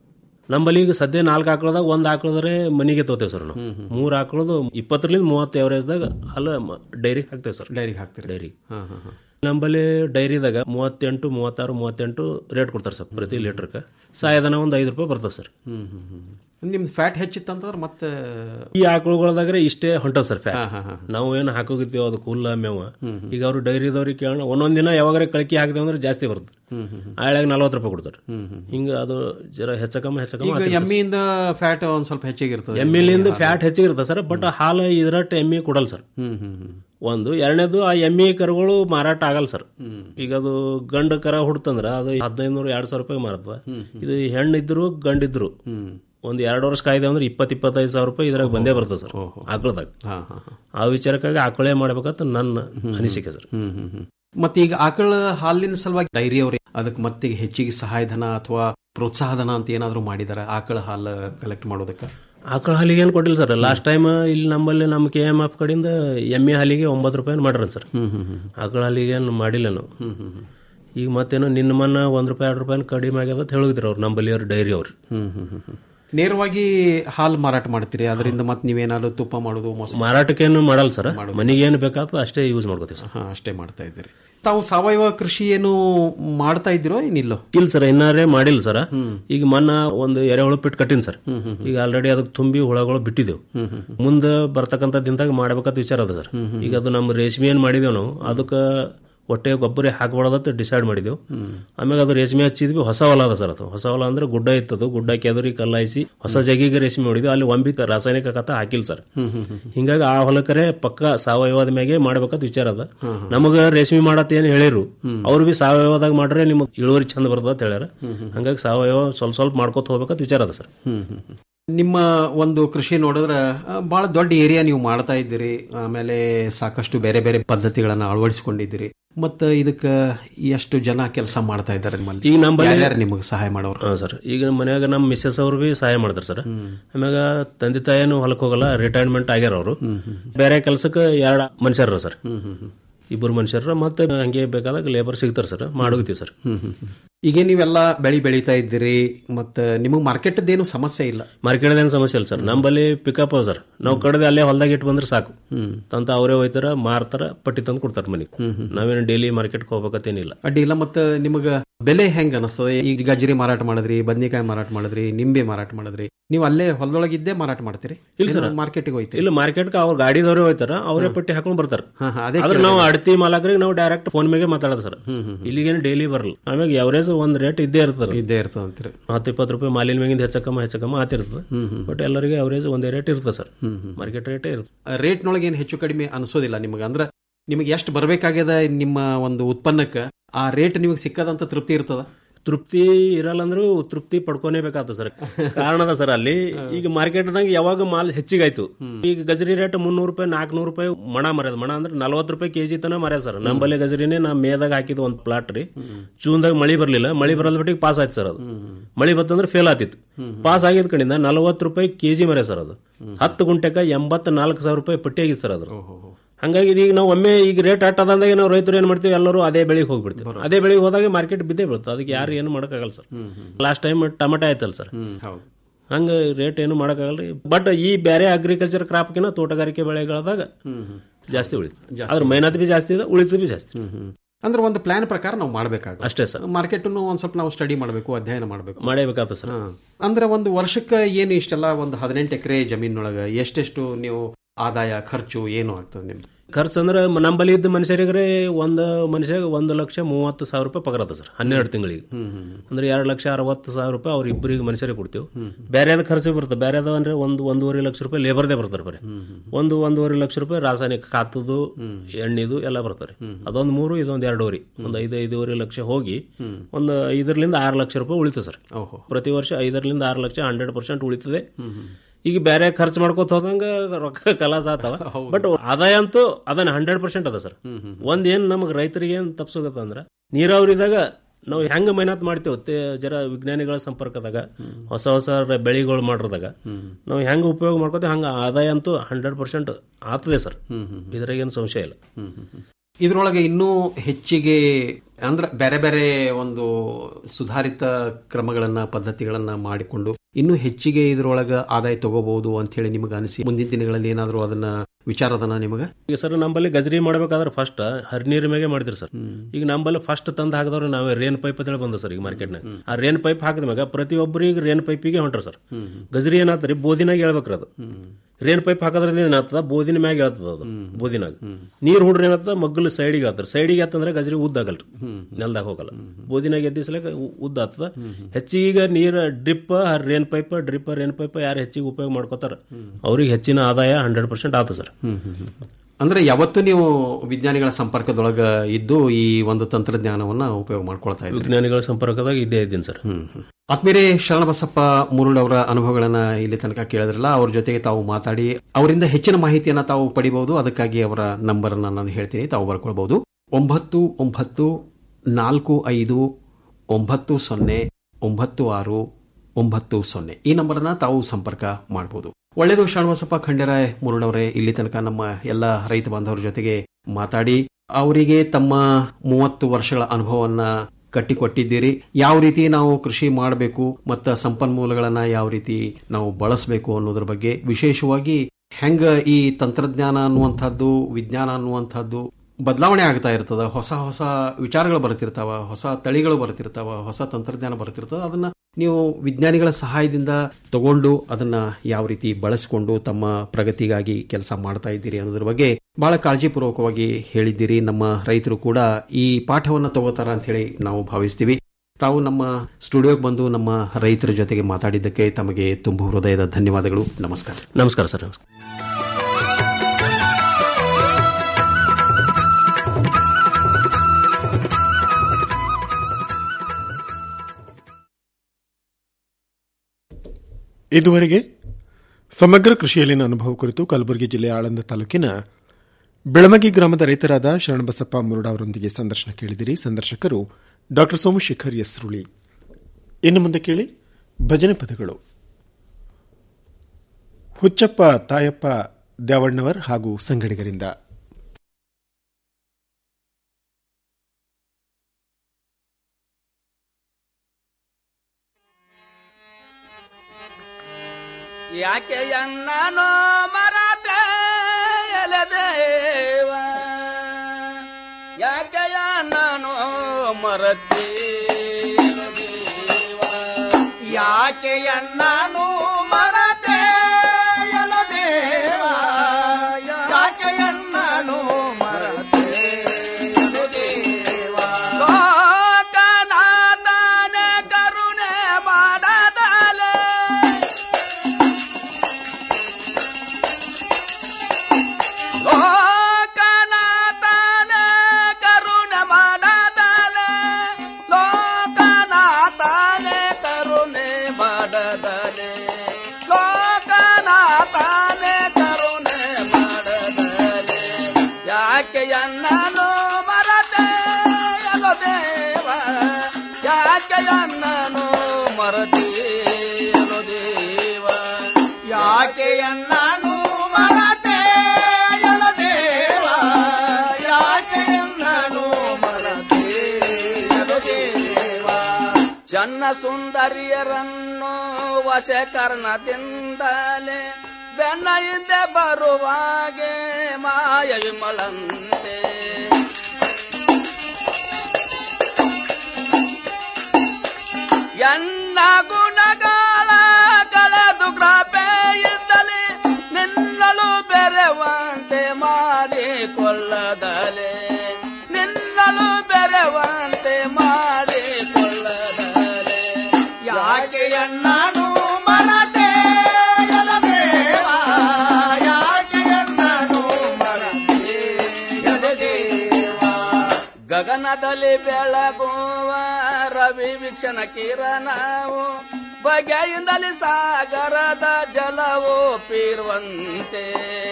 ನಮ್ಮಲ್ಲಿ ಈಗ ಸದ್ಯ ನಾಲ್ಕು ಆಕಳದಾಗ ಒಂದ್ ಆಕಳದ್ರೆ ಮನಿಗೆ ತೋತೇವೆ ಸರ್ ನಾವು ಮೂರ್ ಆಕಳದು ಇಪ್ಪತ್ತರಿಂದ ಮೂವತ್ತು ಎವರೇಜ್ದಾಗ ಅಲ್ಲ ಡೈರಿ ಹಾಕ್ತೇವೆ ಸರ್ ಡೈರಿಗೆ ಹಾಕ್ತೀರಿ ಡೈರಿ ಹಾ ಹಾ ಹಾ ನಂಬಲ್ಲಿ ಡೈರಿದಾಗ ಮೂವತ್ತೆಂಟು ಮೂವತ್ತಾರು ಮೂವತ್ತೆಂಟು ರೇಟ್ ಕೊಡ್ತಾರೆ ಸರ್ ಪ್ರತಿ ಲೀಟರ್ಗೆ ಸಾಯಧನ ಒಂದು ಐದು ರೂಪಾಯಿ ಬರ್ತದೆ ಸರ್ ಹ್ಮ್ ಹ್ಮ್ ಹ್ಮ್ ನಿಮ್ದು ಫ್ಯಾಟ್ ಹೆಚ್ಚಿತ್ತಂತಂದ್ರೆ ಮತ್ತೆ ಈ ಆಕಳುಗಳದಾಗ್ರೆ ಇಷ್ಟೇ ಹೊಂಟದ ಸರ್ ಫ್ಯಾಟ್ ಹಾ, ಹಾ, ಹಾ. ನಾವು ಏನು ಹಾಕೋಗಿರ್ತೀವಿ ಅದು ಕೂಲ್ಲ ಮೇವ ಈಗ ಅವರು ಡೈರಿದವ್ರಿಗೆ ಕೇಳೋಣ ಒಂದೊಂದ್ ದಿನ ಯಾವಾಗಾರ ಕಳಕಿ ಹಾಕಿದೆ ಅಂದ್ರೆ ಜಾಸ್ತಿ ಬರುತ್ತೆ ಹ್ಮ್ ಹ್ಮ್ ಹ್ಮ್. ಆಳ್ಯಾಗ ನಲ್ವತ್ತು ರೂಪಾಯಿ ಕೊಡ್ತಾರೆ ಹ್ಮ್ ಹ್ಮ್. ಹಿಂಗ ಅದು ಜರ ಹೆಚ್ಚಕಮ್ಮ ಈಗ ಹೆಚ್ಚಕಮ್ಮ ಎಮ್ಮಿಯಿಂದ ಫ್ಯಾಟ್ ಒಂದ್ ಸ್ವಲ್ಪ ಹೆಚ್ಚಿಗಿರ್ತದೆ ಎಮ್ಮಿಲಿಂದ ಫ್ಯಾಟ್ ಹೆಚ್ಚಿಗಿರುತ್ತೆ ಸರ್ ಬಟ್ ಹಾಲು ಇದ್ರಟ್ಟು ಎಮ್ಮಿ ಕೊಡಲ್ಲ ಸರ್ ಹ್ಮ್ ಹ್ಮ್ ಹ್ಮ್ ಒಂದು ಎರಡನೇದು ಆ ಎಮ್ಮಿ ಕರುಗಳು ಮಾರಾಟ ಆಗಲ್ಲ ಸರ್ ಈಗ ಅದು ಗಂಡು ಕರ ಹುಡ್ತಂದ್ರ ಅದು ಹದಿನೈದು ನೂರು ಎರಡ್ ಸಾವಿರ ರೂಪಾಯಿ ಮಾರತ್ವ ಇದು ಹೆಣ್ಣಿದ್ರು ಗಂಡಿದ್ರು ಒಂದ್ ಎರಡು ವರ್ಷ ಕಾಯ್ದೆ ಅಂದ್ರೆ ಇಪ್ಪತ್ ಇಪ್ಪತ್ತೈದು ಸಾವಿರ ರೂಪಾಯಿ ಇದ್ರಾಗ ಬಂದೇ ಬರ್ತದೆ ಸರ್ ಆಕಳದಾಗ ಹಾ ಹಾ ಹಾ ಆ ವಿಚಾರಕ್ಕಾಗಿ ಆಕಳೇ ಮಾಡ್ಬೇಕಂತ ನನ್ನ ಅನಿಸಿಕೆ ಸರ್ ಹ್ಮ್ ಹ್ಮ್ ಹ್ಮ್ ಮತ್ತೆ ಈಗ ಆಕಳ ಹಾಲಿನ ಸಲುವಾಗಿ ಡೈರಿ ಅವ್ರಿ ಅದಕ್ಕೆ ಮತ್ತೆ ಹೆಚ್ಚಿಗೆ ಸಹಾಯಧನ ಅಥವಾ ಪ್ರೋತ್ಸಾಹಧನ ಅಂತ ಏನಾದ್ರು ಮಾಡಿದಾರ ಆಕಳ ಹಾಲು ಕಲೆಕ್ಟ್ ಮಾಡೋದಕ್ಕೆ ಆಕಳ ಹಾಲಿಗೆ ಏನು ಕೊಟ್ಟಿಲ್ಲ ಸರ್ ಲಾಸ್ಟ್ ಟೈಮ್ ಇಲ್ಲಿ ನಮ್ಮಲ್ಲಿ ನಮ್ಮ ಕೆ ಎಮ್ ಎಫ್ ಕಡೆಯಿಂದ ಎಮ್ಮೆ ಹಾಲಿಗೆ ಒಂಬತ್ತು ರೂಪಾಯಿ ಮಾಡ್ರ ಸರ್ ಹ್ಮ್ ಹ್ಮ್ ಹ್ಮ್ ಆಕಳ ಹಾಲಿಗೆ ಏನು ಮಾಡಿಲ್ಲ ನಾವು ಹ್ಮ್ ಹ್ಮ್ ಹ್ಮ್ ಈಗ ಮತ್ತೇನೋ ನಿನ್ನ ಮನ್ನ ಒಂದ್ ರೂಪಾಯಿ ಎರಡು ರೂಪಾಯಿ ಕಡಿಮೆ ಆಗ್ಯದ ಅಂತ ಹೇಳಿದ್ರು ಅವ್ರು ನಂಬಲ್ಲಿ ಅವ್ರು ಡೈರಿ ಅವ್ರು ಹ್ಮ್ ಹ್ಮ್ ಹ್ಮ್ ಹ್ಮ್. ನೇರವಾಗಿ ಹಾಲು ಮಾರಾಟ ಮಾಡ್ತೀರಿ ಅದರಿಂದ ಮತ್ತೆ ನೀವೇನಾದ್ರು ತುಪ್ಪ ಮಾಡೋದು ಮೊಸರು ಮಾರಾಟಕ್ಕೇನು ಮಾಡಲ್ಲ ಸರ್ ಮನಿಗೇನು ಬೇಕಾಗ್ತದೆ ಅಷ್ಟೇ ಯೂಸ್ ಮಾಡ್ಕೋತೀವಿ ಸರ್ ಹಾ ಅಷ್ಟೇ ಮಾಡ್ತಾ ಇದ್ದೀರಿ ತಾವು ಸಾವಯವ ಕೃಷಿ ಏನು ಮಾಡ್ತಾ ಇದ್ದೀರೋ ಏನಿಲ್ಲೋ ಇಲ್ಲ ಸರ್ ಇನ್ನಾರೇ ಮಾಡಿಲ್ಲ ಸರ್ ಈಗ ಮನ್ನ ಒಂದು ಎರೆಹುಳು ಪಿಟ್ ಕಟ್ಟಿನ ಸರ್ ಈಗ ಆಲ್ರೆಡಿ ಅದಕ್ಕೆ ತುಂಬಿ ಹುಳಗಳು ಬಿಟ್ಟಿದ್ದೆವು ಮುಂದೆ ಬರ್ತಕ್ಕಂಥ ದಿನದಾಗ ಮಾಡ್ಬೇಕಂತ ವಿಚಾರ ಅದ ಸರ್ ಈಗ ಅದು ನಮ್ಮ ರೇಷ್ಮೆ ಏನ್ ಮಾಡಿದೇವು ನಾವು ಅದಕ್ಕೆ ಹೊಟ್ಟೆ ಗೊಬ್ಬರ ಹಾಕಬಾರ್ದಂತ ಡಿಸೈಡ್ ಮಾಡಿದೆವು ಆಮೇಲೆ ಅದು ರೇಷ್ಮೆ ಹಚ್ಚಿದ್ವಿ ಹೊಸ ಹೊಲ ಅದ ಸರ್ ಅದು ಹೊಸ ಹೊಲ ಅಂದ್ರೆ ಗುಡ್ಡ ಇತ್ತದು ಗುಡ್ಡ ಕೆದರಿ ಕಲ್ಲಾಯಿಸಿ ಹೊಸ ಜಗಿಗೆ ರೇಷ್ಮೆ ಮಾಡಿದ್ವಿ ಅಲ್ಲಿ ಒಂಬಿ ರಾಸಾಯನಿಕ ಕಥ ಹಾಕಿಲ್ಲ ಸರ್ ಹಿಂಗಾಗಿ ಆ ಹೊಲಕರೆ ಪಕ್ಕ ಸಾವಯವದ ಮ್ಯಾಗೆ ಮಾಡ್ಬೇಕಂತ ವಿಚಾರ ಅದ ನಮಗ ರೇಷ್ಮೆ ಮಾಡತ್ ಏನ್ ಹೇಳಿರು ಅವ್ರು ಬಿ ಸಾವಯವದಾಗ ಮಾಡ್ರೆ ನಿಮ್ಗೆ ಇಳುವರಿ ಚಂದ ಬರ್ತದ ಅಂತ ಹೇಳ್ಯಾರ ಹಂಗಾಗಿ ಸಾವಯವ ಸ್ವಲ್ಪ ಸ್ವಲ್ಪ ಮಾಡ್ಕೊತ ಹೋಗ್ಬೇಕಂತ ವಿಚಾರ ಅದ ಸರ್ ಹ್ಮ್ ಹ್ಮ್ ಹ್ಮ್. ನಿಮ್ಮ ಒಂದು ಕೃಷಿ ನೋಡಿದ್ರೆ ಆ, ಬಹಳ ದೊಡ್ಡ ಏರಿಯಾ ನೀವು ಮಾಡ್ತಾ ಇದ್ದೀರಿ ಆಮೇಲೆ ಸಾಕಷ್ಟು ಬೇರೆ ಬೇರೆ ಪದ್ಧತಿಗಳನ್ನ ಅಳವಡಿಸಿಕೊಂಡಿದ್ದೀರಿ ಮತ್ತ ಇದಕ್ಕ ಎಷ್ಟು ಜನ ಕೆಲಸ ಮಾಡ್ತಾ ಇದ್ದಾರೆ ನಿಮ್ಮಲ್ಲಿ ಈಗ ನಮ್ಮಲ್ಲಿ- ಯಾರ್ಯಾರು ನಿಮಗೆ ಸಹಾಯ ಮಾಡೋರು ಹಾ ಸರ್ ಈಗ ನಮ್ಮ ಮನ್ಯಾಗ ನಮ್ಮ ಮಿಸ್ಸಸ್ ಅವ್ರು ಬಿ ಸಹಾಯ ಮಾಡ್ತಾರೆ ಸರ್ ಆಮ್ಯಾಗ ತಂದೆ ತಾಯಿನೂ ಹೊಲಕ್ಕೆ ಹೋಗಲ್ಲ ರಿಟೈರ್ಮೆಂಟ್ ಆಗ್ಯಾರ ಅವರು ಬೇರೆ ಕೆಲ್ಸಕ್ಕೆ ಎರಡು ಮನುಷ್ಯರ ಸರ್ ಇಬ್ಬರು ಮನುಷ್ಯರ ಮತ್ತೆ ಹಂಗೆ ಬೇಕಾದಾಗ ಲೇಬರ್ ಸಿಗ್ತಾರೆ ಸರ್ ಮಾಡೋಗ್ತೀವಿ ಸರ್ ಹ್ಮ್ ಹ್ಮ್ ಹ್ಮ್. ಈಗ ನೀವೆಲ್ಲ ಬೆಳಿ ಬೆಳೀತಾ ಇದ್ದೀರಿ ಮತ್ತ ನಿಮಗೆ ಮಾರ್ಕೆಟ್ ಏನು ಸಮಸ್ಯೆ ಇಲ್ಲ ಮಾರ್ಕೆಟ್ ಏನು ಸಮಸ್ಯೆ ಇಲ್ಲ ಸರ್ ನಮ್ಮಲ್ಲಿ ಪಿಕಪ್ ಸರ್ ನಾವು ಕಡ್ದು ಅಲ್ಲೇ ಹೊಲ್ದಾಗ ಇಟ್ಟು ಬಂದ್ರೆ ಸಾಕು ತಂತ ಅವರೇ ಹೋಯ್ತಾರ ಮಾರ್ತಾರ ಪಟ್ಟಿ ತಂದು ಕೊಡ್ತಾರೆ ಮನೆಗೆ ನಾವೇನು ಡೈಲಿ ಮಾರ್ಕೆಟ್ಗೆ ಹೋಗ್ಬೇಕತ್ತೇನಿಲ್ಲ ಅಡ್ಡಿ ಇಲ್ಲ ಮತ್ತ ನಿಮಗ ಬೆಲೆ ಹೆಂಗ ಅನಿಸ್ತದೆ ಈಗ ಗಜ್ರಿ ಮಾರಾಟ ಮಾಡಿದ್ರಿ ಬದ್ನಿಕಾಯಿ ಮಾರಾಟ ಮಾಡಿದ್ರಿ ನಿಂಬೆ ಮಾರಾಟ ಮಾಡಿದ್ರಿ ನೀವು ಅಲ್ಲೇ ಹೊಲದೊಳಗಿದ್ದೇ ಮಾರಾಟ ಮಾಡ್ತೀರಿ ಇಲ್ಲ ಸರ್. ಮಾರ್ಕೆಟ್ಗೆ ಹೋಯ್ತೀರಿ ಇಲ್ಲ ಮಾರ್ಕೆಟ್ಗೆ ಅವ್ರ ಗಾಡಿದವ್ರೆ ಹೋಯ್ತಾರ ಅವರೇ ಪಟ್ಟಿ ಹಾಕೊಂಡು ಬರ್ತಾರೆ ಹಾ, ಹಾ, ಅದೇ ಆದ್ರೆ ಕೇಳ್ದೆ. ನಾವು ಅಡ್ತಿ ಮಾಲಕರಿಗೆ ನಾವು ಡೈರೆಕ್ಟ್ ಫೋನ್ ಮೇಲೆ ಮಾತಾಡೋದು ಸರ್ ಇಲ್ಲಿಗೇನು ಡೈಲಿ ಬರಲ್ಲ ಆಮೇಲೆ ಎವರೇಜ್ ಒಂದ್ ರೇಟ್ ಇದ್ದೇ ಇರ್ತದೆ ಇದ್ದೇ ಇರ್ತದೆ ಅಂತೀರಿ ಹತ್ತು ಇಪ್ಪತ್ತು ರೂಪಾಯಿ ಮಾಲಿನ ಮ್ಯಾಗಿಂದ ಹೆಚ್ಚಕಮ್ಮ ಹೆಚ್ಚಕಮ್ಮ ಆತಿರ್ತದೆ ಬಟ್ ಎಲ್ಲರಿಗೆ ಅವರೇಜ್ ಒಂದೇ ರೇಟ್ ಇರ್ತದೆ ಸರ್ ಮಾರ್ಕೆಟ್ ರೇಟೇ ಇರ್ತದೆ ರೇಟ್ನೊಳಗೆ ಏನು ಹೆಚ್ಚು ಕಡಿಮೆ ಅನಿಸೋದಿಲ್ಲ ನಿಮಗೆ ಅಂದ್ರೆ ನಿಮಗೆ ಎಷ್ಟು ಬರಬೇಕಾಗ್ಯದ ನಿಮ್ಮ ಒಂದು ಉತ್ಪನ್ನಕ್ಕೆ ಆ ರೇಟ್ ನಿಮಗೆ ಸಿಕ್ಕದಂತ ತೃಪ್ತಿ ಇರ್ತದ ತೃಪ್ತಿ ಇರಲ್ಲ ಅಂದ್ರೂ ತೃಪ್ತಿ ಪಡ್ಕೊನೇಬೇಕಾಗ್ತದೆ ಸರ್ ಕಾರಣ ಅದ ಸರ್ ಅಲ್ಲಿ ಈಗ ಮಾರ್ಕೆಟ್ನಾಗ ಯಾವಾಗ ಮಾಲ್ ಹೆಚ್ಚಿಗಾಯ್ತು ಈಗ ಗಜರಿ ರೇಟ್ ಮುನ್ನೂರು ರೂಪಾಯಿ ನಾಲ್ಕನೂರು ರೂಪಾಯಿ ಮಣ ಮರ್ಯಾದ ಮಣ ಅಂದ್ರೆ ನಲ್ವತ್ತು ರೂಪಾಯಿ ಕೆಜಿ ತನ ಮರ್ಯಾದ ಸರ್ ನಮ್ಮಲ್ಲಿ ಗಜರಿನೇ ನಾ ಮೇದಾಗ ಹಾಕಿದ ಒಂದು ಪ್ಲಾಟ್ ರೀ ಜೂನ್ದಾಗ ಮಳಿ ಬರ್ಲಿಲ್ಲ ಮಳಿ ಬರಲ್ ಬಿಟ್ಟಿಗೆ ಪಾಸ್ ಆಯ್ತು ಸರ್ ಅದು ಮಳಿ ಬತ್ತಂದ್ರೆ ಫೇಲ್ ಆತಿತ್ತು ಪಾಸ್ ಆಗಿದ್ ಕಡೆಯಿಂದ ನಲವತ್ತು ರೂಪಾಯಿ ಕೆಜಿ ಮರ್ಯಾದ ಸರ್ ಅದು ಹತ್ತು ಗುಂಟೆಕ ಎಂಬತ್ತ ನಾಲ್ಕು ಸಾವಿರ ರೂಪಾಯಿ ಪಟ್ಟಿ ಆಗಿತ್ತು ಸರ್ ಅದು ಹಂಗಾಗಿ ಈಗ ನಾವು ಒಮ್ಮೆ ಈಗ ರೇಟ್ ಅಟ್ ಅದಂದಾಗ ನಾವು ರೈತರು ಏನ್ ಮಾಡ್ತೀವಿ ಎಲ್ಲರೂ ಅದೇ ಬೆಳೆಗೆ ಹೋಗ್ಬಿಡ್ತೀವಿ ಅದೇ ಬೆಳೆಗೆ ಹೋದಾಗ ಮಾರ್ಕೆಟ್ ಬಿದ್ದೇ ಬೀಳುತ್ತೆ ಅದಕ್ಕೆ ಯಾರು ಏನು ಮಾಡೋಕ್ಕಾಗಲ್ಲ ಸರ್ ಲಾಸ್ಟ್ ಟೈಮ್ ಟಮಟ ಆಯ್ತಲ್ಲ ಸರ್ ಹೌದು ಹಂಗ ರೇಟ್ ಏನು ಮಾಡೋಕ್ಕಾಗಲ್ಲ ಬಟ್ ಈ ಬೇರೆ ಅಗ್ರಿಕಲ್ಚರ್ ಕ್ರಾಪ್ಗಿನ ತೋಟಗಾರಿಕೆ ಬೆಳೆಗಳದಾಗ ಜಾಸ್ತಿ ಉಳಿತು ಅದ್ರ ಮೈನಾತ್ ಬಿ ಜಾಸ್ತಿ ಇದೆ ಉಳಿತು ಬಿ ಜಾಸ್ತಿ ಅಂದ್ರೆ ಒಂದು ಪ್ಲಾನ್ ಪ್ರಕಾರ ನಾವು ಮಾಡಬೇಕಾಗ ಅಷ್ಟೇ ಸರ್ ಮಾರ್ಕೆಟ್ ಒಂದ್ ಸ್ವಲ್ಪ ನಾವು ಸ್ಟಡಿ ಮಾಡಬೇಕು ಅಧ್ಯಯನ ಮಾಡಬೇಕು ಮಾಡೇಬೇಕಾಗ್ತದೆ ಸರ್ ಅಂದ್ರೆ ಒಂದು ವರ್ಷಕ್ಕೆ ಏನು ಇಷ್ಟೆಲ್ಲ ಒಂದು ಹದಿನೆಂಟು ಎಕರೆ ಜಮೀನೊಳಗೆ ಎಷ್ಟೆಷ್ಟು ನೀವು ಆದಾಯ ಖರ್ಚು ಏನು ಆಗ್ತದೆ ನಿಮ್ದು ಖರ್ಚು ಅಂದ್ರೆ ಮ- ನಮ್ಮಲ್ಲಿ ಇದ್ದ ಮನುಷ್ಯರಿಗೆ ಒಂದು ಮನುಷ್ಯ ಒಂದು ಲಕ್ಷ ಮೂವತ್ತು ಸಾವಿರ ರೂಪಾಯಿ ಪಗಾರ ಅದ ಸರ್ ಹನ್ನೆರಡು ತಿಂಗಳಿಗೆ ಅಂದ್ರೆ ಎರಡು ಲಕ್ಷ ಅರವತ್ತು ಸಾವಿರ ರೂಪಾಯಿ ಅವ್ರ ಇಬ್ಬರಿಗೆ ಮನುಷ್ಯರಿಗೆ ಕೊಡ್ತೀವಿ ಬೇರೆ ಖರ್ಚು ಬರ್ತದೆ ಬೇರೆ ಅಂದ್ರೆ ಒಂದು ಒಂದೂವರೆ ಲಕ್ಷ ರೂಪಾಯಿ ಲೇಬರ್ದೇ ಬರ್ತಾರೆ ಬರೀ ಒಂದು ಒಂದೂವರೆ ಲಕ್ಷ ರೂಪಾಯಿ ರಾಸಾಯನಿಕ ಖಾತದು ಎಣ್ಣಿದು ಎಲ್ಲ ಬರ್ತಾರೆ ಅದೊಂದು ಮೂರು ಇದೊಂದು ಎರಡೂವರೆ ಒಂದು ಐದು ಐದೂವರೆ ಲಕ್ಷ ಹೋಗಿ ಒಂದು ಐದರಿಂದ ಆರು ಲಕ್ಷ ರೂಪಾಯಿ ಉಳಿತದೆ ಸರ್ ಓಹೋ ಪ್ರತಿ ವರ್ಷ ಐದರಿಂದ ಆರು ಲಕ್ಷ ಹಂಡ್ರೆಡ್ ಪರ್ಸೆಂಟ್ ಉಳಿತದೆ ಈಗ ಬೇರೆ ಖರ್ಚು ಮಾಡ್ಕೋತ ಹೋದಂಗ ರೊಕ್ಕ ಕಲಾಸ ಆತಾವ ಬಟ್ ಆದಾಯ ಅಂತೂ ಅದನ್ನ ಹಂಡ್ರೆಡ್ ಪರ್ಸೆಂಟ್ ಅದ ಸರ್ ಒಂದ್ ಏನ್ ನಮಗ್ ರೈತರಿಗೆ ಏನ್ ತಪ್ಸೋಗತ್ತ ಅಂದ್ರ ನೀರಾವರಿದಾಗ ನಾವು ಹೆಂಗ ಮೆಹನತ್ ಮಾಡ್ತೇವೆ ತೇ- ಜರ ವಿಜ್ಞಾನಿಗಳ ಸಂಪರ್ಕದಾಗ ಹೊಸ ಹೊಸ ರ- ಬೆಳೆಗಳು ಮಾಡಿದಾಗ ನಾವು ಹೆಂಗ ಉಪಯೋಗ ಮಾಡ್ಕೋತೇವೆ ಹಂಗ ಆದಾಯ ಅಂತೂ ಹಂಡ್ರೆಡ್ ಪರ್ಸೆಂಟ್ ಆಗ್ತದೆ ಸರ್ ಇದ್ರಾಗ ಏನು ಸಂಶಯ ಇಲ್ಲ ಇದ್ರೊಳಗೆ ಇನ್ನೂ ಹೆಚ್ಚಿಗೆ ಅಂದ್ರೆ ಬೇರೆ ಬೇರೆ ಒಂದು ಸುಧಾರಿತ ಕ್ರಮಗಳನ್ನ ಪದ್ಧತಿಗಳನ್ನ ಮಾಡಿಕೊಂಡು ಇನ್ನೂ ಹೆಚ್ಚಿಗೆ ಇದ್ರೊಳಗ ಆದಾಯ ತಗೋಬಹುದು ಅಂತ ಹೇಳಿ ನಿಮಗೆ ಅನಿಸಿ ಮುಂದಿನ ದಿನಗಳಲ್ಲಿ ಏನಾದರೂ ಅದನ್ನ ವಿಚಾರದನ ನಿಮಗೆ ಈಗ ಸರ್ ನಂಬಲ್ಲಿ ಗಜರಿ ಮಾಡ್ಬೇಕಾದ್ರೆ ಫಸ್ಟ್ ಹರಿನೀರ್ ಮ್ಯಾಗೆ ಮಾಡಿದ್ರಿ ಸರ್ ಈಗ ನಂಬಲ್ಲಿ ಫಸ್ಟ್ ತಂದು ಹಾಕಿದವ್ರು ನಾವೇ ರೇನ್ ಪೈಪ್ ಅಂತ ಹೇಳಿ ಬಂದ ಸರ್ ಈಗ ಮಾರ್ಕೆಟ್ನಾಗ ಆ ರೇನ್ ಪೈಪ್ ಹಾಕಿದ ಮ್ಯಾಗ ಪ್ರತಿಯೊಬ್ಬರಿಗೆ ರೇನ್ ಪೈಪಿಗೆ ಹೊಂಟ್ರ ಸರ್ ಗಜರಿ ಏನಾಗ್ತರಿ ಬೋದಿನಾಗ ಹೇಳ್ಬೇಕ್ರಿ ಅದು ರೇನ್ ಪೈಪ್ ಹಾಕೋದ್ರಿಂದ ಏನಾಗ್ತದ ಬೋದಿನ ಮ್ಯಾಗ ಹೇಳ್ತದ ಅದು ಬೋದಿನಾಗ ನೀರ್ ಹುಡ್ರಿ ಏನಾಗ್ತದ ಮಗ್ಗಲು ಸೈಡಿಗೆ ಆಗ್ತಾರೆ ಸೈಡಿಗೆ ಆತಂದ್ರೆ ಗಜರಿ ಉದ್ದಾಗಲ್ರಿ ನೆಲ್ದಾಗ ಹೋಗಲ್ಲ ಬೋದಿನಾಗ ಎದ್ದಿಸ್ಲಾಕ ಉದ್ದ ಆಗ್ತದ ಹೆಚ್ಚಿಗೆ ನೀರ್ drip rain pipe drip rain pipe ಯಾರು ಹೆಚ್ಚಿಗೆ ಉಪಯೋಗ ಮಾಡ್ಕೋತಾರ ಅವ್ರಿಗೆ ಹೆಚ್ಚಿನ ಆದಾಯ ಹಂಡ್ರೆಡ್ ಪರ್ಸೆಂಟ್ ಆತ ಸರ್ ಅಂದ್ರೆ ಯಾವತ್ತು ನೀವು ವಿಜ್ಞಾನಿಗಳ ಸಂಪರ್ಕದೊಳಗ ಇದ್ದು ಈ ಒಂದು ತಂತ್ರಜ್ಞಾನವನ್ನ ಉಪಯೋಗ ಮಾಡ್ಕೊಳ್ತಾ ಇದ್ದೀರಿ ವಿಜ್ಞಾನಿಗಳ ಸಂಪರ್ಕದಾಗ ಇದ್ದೇ ಇದ್ದೀನಿ ಸರ್ ಆತ್ಮೀರೆ ಶರಣಬಸಪ್ಪ ಮುರುಳ್ ಅವರ ಅನುಭವಗಳನ್ನ ಇಲ್ಲಿ ತನಕ ಕೇಳಿದ್ರಲ್ಲ ಅವ್ರ ಜೊತೆಗೆ ತಾವು ಮಾತಾಡಿ ಅವರಿಂದ ಹೆಚ್ಚಿನ ಮಾಹಿತಿಯನ್ನ ತಾವು ಪಡಿಬಹುದು ಅದಕ್ಕಾಗಿ ಅವರ ನಂಬರ್ ಅನ್ನ ನಾನು ಹೇಳ್ತೀನಿ ತಾವು ಬರ್ಕೊಳ್ಬಹುದು ಒಂಬತ್ತು ಒಂಬತ್ತು ನಾಲ್ಕು ಐದು ಒಂಬತ್ತು ಸೊನ್ನೆ ಒಂಬತ್ತು ಆರು ಒಂಬತ್ತು ಸೊನ್ನೆ ಈ ನಂಬರ್ನ ತಾವು ಸಂಪರ್ಕ ಮಾಡಬಹುದು ಒಳ್ಳೆಯದು ಶರಣಬಸಪ್ಪ ಖಂಡರಾಯ್ ಮುರುಳವರೇ ಇಲ್ಲಿ ತನಕ ನಮ್ಮ ಎಲ್ಲ ರೈತ ಬಾಂಧವರ ಜೊತೆಗೆ ಮಾತಾಡಿ ಅವರಿಗೆ ತಮ್ಮ ಮೂವತ್ತು ವರ್ಷಗಳ ಅನುಭವವನ್ನ ಕಟ್ಟಿಕೊಟ್ಟಿದ್ದೀರಿ ಯಾವ ರೀತಿ ನಾವು ಕೃಷಿ ಮಾಡಬೇಕು ಮತ್ತು ಸಂಪನ್ಮೂಲಗಳನ್ನ ಯಾವ ರೀತಿ ನಾವು ಬಳಸಬೇಕು ಅನ್ನೋದ್ರ ಬಗ್ಗೆ ವಿಶೇಷವಾಗಿ ಹೆಂಗ ಈ ತಂತ್ರಜ್ಞಾನ ಅನ್ನುವಂಥದ್ದು ವಿಜ್ಞಾನ ಅನ್ನುವಂಥದ್ದು ಬದಲಾವಣೆ ಆಗ್ತಾ ಇರ್ತದ ಹೊಸ ಹೊಸ ವಿಚಾರಗಳು ಬರ್ತಿರ್ತಾವ ಹೊಸ ತಳಿಗಳು ಬರ್ತಿರ್ತಾವ ಹೊಸ ತಂತ್ರಜ್ಞಾನ ಬರ್ತಿರ್ತದ ಅದನ್ನ ನೀವು ವಿಜ್ಞಾನಿಗಳ ಸಹಾಯದಿಂದ ತಗೊಂಡು ಅದನ್ನ ಯಾವ ರೀತಿ ಬಳಸಿಕೊಂಡು ತಮ್ಮ ಪ್ರಗತಿಗಾಗಿ ಕೆಲಸ ಮಾಡ್ತಾ ಇದ್ದೀರಿ ಅನ್ನೋದ್ರ ಬಗ್ಗೆ ಬಹಳ ಕಾಳಜಿಪೂರ್ವಕವಾಗಿ ಹೇಳಿದ್ದೀರಿ ನಮ್ಮ ರೈತರು ಕೂಡ ಈ ಪಾಠವನ್ನ ತಗೋತಾರ ಅಂತ ಹೇಳಿ ನಾವು ಭಾವಿಸ್ತೀವಿ ತಾವು ನಮ್ಮ ಸ್ಟುಡಿಯೋಗೆ ಬಂದು ನಮ್ಮ ರೈತರ ಜೊತೆಗೆ ಮಾತಾಡಿದ್ದಕ್ಕೆ ತಮಗೆ ತುಂಬು ಹೃದಯದ ಧನ್ಯವಾದಗಳು ನಮಸ್ಕಾರ ನಮಸ್ಕಾರ ಸರ್ ನಮಸ್ಕಾರ ಇದುವರೆಗೆ ಸಮಗ್ರ ಕೃಷಿಯಲ್ಲಿನ ಅನುಭವ ಕುರಿತು ಕಲಬುರಗಿ ಜಿಲ್ಲೆಯ ಆಳಂದ ತಾಲೂಕಿನ ಬೆಳಮಗಿ ಗ್ರಾಮದ ರೈತರಾದ ಶರಣಬಸಪ್ಪ ಮುರುಡ ಅವರೊಂದಿಗೆ ಸಂದರ್ಶನ ಕೇಳಿದಿರಿ ಸಂದರ್ಶಕರು ಡಾ ಸೋಮಶೇಖರ್ ಯಸ್ರುಳಿ ಇನ್ನು ಮುಂದೆ ಕೇಳಿ ಭಜನೆ ಪದಗಳು ಹುಚ್ಚಪ್ಪ ತಾಯಪ್ಪ ದ್ಯಾವಣ್ಣವರ್ ಹಾಗೂ ಸಂಗಡಿಗರಿಂದ ಯಾಕೆ ಎನ್ನನೋ ಮರತೆ ಎಲೆದೇವ ಯಾಕೆ ಎನ್ನನೋ ಮರತೆ ಯಾಕೆ ಎನ್ನನು ಮರತೆ ಎಲದೇವ ಯಾಕೆ ಎನ್ನನು ಮರತೆ ಎಲದೇವ ಲೋಕನಾಥನ ಕರುಣೆ ಮಾಡದಲೆ ಲೋಕನಾಥನ ಕರುಣೆ ಮಾಡದಲೆ ಲೋಕನಾಥನ ಕರುಣೆ ಮಾಡದಲೆ ಲೋಕನಾಥನ ಕರುಣೆ ಮಾಡದಲೆ ಯಾಕೆ ಎನ್ನನು ಮರತೆ ಅಲೋ ದೇವ ಯಾಕೆ ಎನ್ನನು ಮರತೆ ಅಲೋ ದೇವ ಯಾಕೆ ಎನ್ನನು ಮರತೆ ಅಲೋ ದೇವ ಯಾಕೆ ಎನ್ನನು ಮರತೆ ಅಲೋ ದೇವ ಚನ್ನ ಸುಂದರಿಯರನ್ನು ವಶಕರ್ಣದಿಂದಲೇ ಬೆನ್ನ ಹಿಂದೆ ಬರುವಾಗೆ ಮಾಯ ವಿಮಲಂತೆ ಎನ್ನ ಗುಣಗಾಳ ಕಳೆದು ಕೃಪೆಯಿಂದಲೇ ನಿನ್ನಲು ಬೆರೆವಂತೆ ಮಾಡಿಕೊಳ್ಳದಲೆ ನಿನ್ನಲು ಬೆರೆವಂತೆ ಮಾಡಿಕೊಳ್ಳದಲೆ ಯಾಕೆ ಎನ್ನನು ಮನತೆ ಎಲದೇವ ಯಾಕೆ ಎನ್ನನು ಮನತೆ ಎಲದೇವ ಗಗನದಲ್ಲಿ ಬೆಳಗುವ ರವಿ ವೀಕ್ಷಣ ಕಿರಣವು ಬಗೆಯಿಂದಲೇ ಸಾಗರದ ಜಲವು ಪೀರುವಂತೆ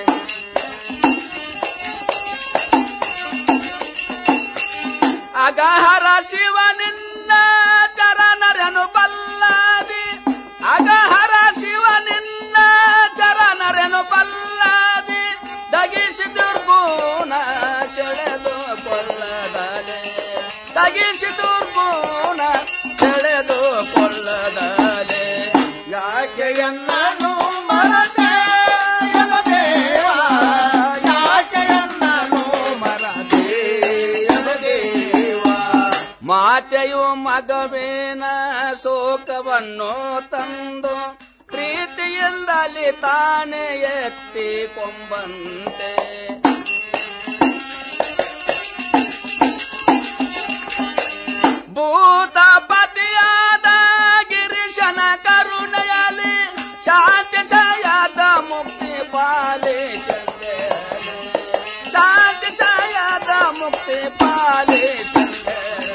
ಅಗಹರ ಶಿವನಿನ್ನ ಚರಣರನು ಬಲ್ಲಾದಿ ಅಗಹರ ಶಿವನಿನ್ನ ಚರಣರನು ಬಲ್ಲಾದಿ ದಗಿಸಿ ದುರ್ಗುಣ ಸೆಳೆದು ಕೊಳ್ಳದಲೆ ತಗಿಸಿ ದುರ್ಗುಣ ತಿಳಿದುಕೊಳ್ಳದಲೆ ಯಾಕೆ ಎನ್ನನು ಮರತೆ ಎನ್ನ ದೇವ ಯಾಕೆ ಎನ್ನನು ಮರತೆ ಎನ್ನ ದೇವ ಮಾತೆಯು ಮಗವೇನ ಶೋಕವನ್ನು ತಂದು ಪ್ರೀತಿಯಿಂದಲಿ ತಾನೇ ಎತ್ತಿ ಕೊಂಬಂತೆ ಭೂತಪತಿಯಾದ ಗಿರೀಶನ ಕರುಣೆಯಲ್ಲಿ ಶಾಂತಿ ಛಾಯಾದ ಮುಕ್ತಿ ಪಾಲಿಸಂದೆ ಶಾಂತಿ ಛಾಯಾದ ಮುಕ್ತಿ ಪಾಲಿಸಂದೆ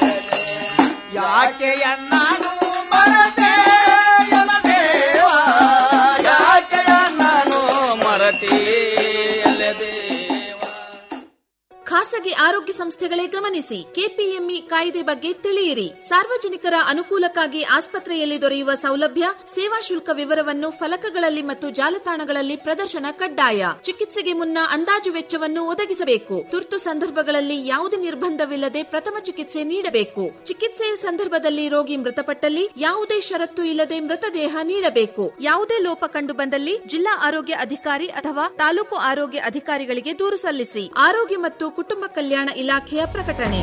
ಯಾಕೆ ಎನ್ನನು ಮರತೆ ಎನ್ನ ದೇವ ಯಾಕೆ ನಾನು ಮರತಿ ದೇವ ಖಾಸಗಿ ಆರೋಗ್ಯ ಸಂಸ್ಥೆಗಳೇ ಗಮನಿಸಿ ಕೆಪಿಎಂಇ ಕಾಯ್ದೆ ಬಗ್ಗೆ ತಿಳಿಯಿರಿ ಸಾರ್ವಜನಿಕರ ಅನುಕೂಲಕ್ಕಾಗಿ ಆಸ್ಪತ್ರೆಯಲ್ಲಿ ದೊರೆಯುವ ಸೌಲಭ್ಯ ಸೇವಾ ಶುಲ್ಕ ವಿವರವನ್ನು ಫಲಕಗಳಲ್ಲಿ ಮತ್ತು ಜಾಲತಾಣಗಳಲ್ಲಿ ಪ್ರದರ್ಶನ ಕಡ್ಡಾಯ ಚಿಕಿತ್ಸೆಗೆ ಮುನ್ನ ಅಂದಾಜು ವೆಚ್ಚವನ್ನು ಒದಗಿಸಬೇಕು ತುರ್ತು ಸಂದರ್ಭಗಳಲ್ಲಿ ಯಾವುದೇ ನಿರ್ಬಂಧವಿಲ್ಲದೆ ಪ್ರಥಮ ಚಿಕಿತ್ಸೆ ನೀಡಬೇಕು ಚಿಕಿತ್ಸೆಯ ಸಂದರ್ಭದಲ್ಲಿ ರೋಗಿ ಮೃತಪಟ್ಟಲ್ಲಿ ಯಾವುದೇ ಷರತ್ತು ಇಲ್ಲದೆ ಮೃತದೇಹ ನೀಡಬೇಕು ಯಾವುದೇ ಲೋಪ ಕಂಡು ಬಂದಲ್ಲಿ ಜಿಲ್ಲಾ ಆರೋಗ್ಯ ಅಧಿಕಾರಿ ಅಥವಾ ತಾಲೂಕು ಆರೋಗ್ಯ ಅಧಿಕಾರಿಗಳಿಗೆ ದೂರು ಸಲ್ಲಿಸಿ ಆರೋಗ್ಯ ಮತ್ತು ಕುಟುಂಬ ಕಲ್ಯಾಣ ಇಲಾಖೆಯ ಪ್ರಕಟಣೆ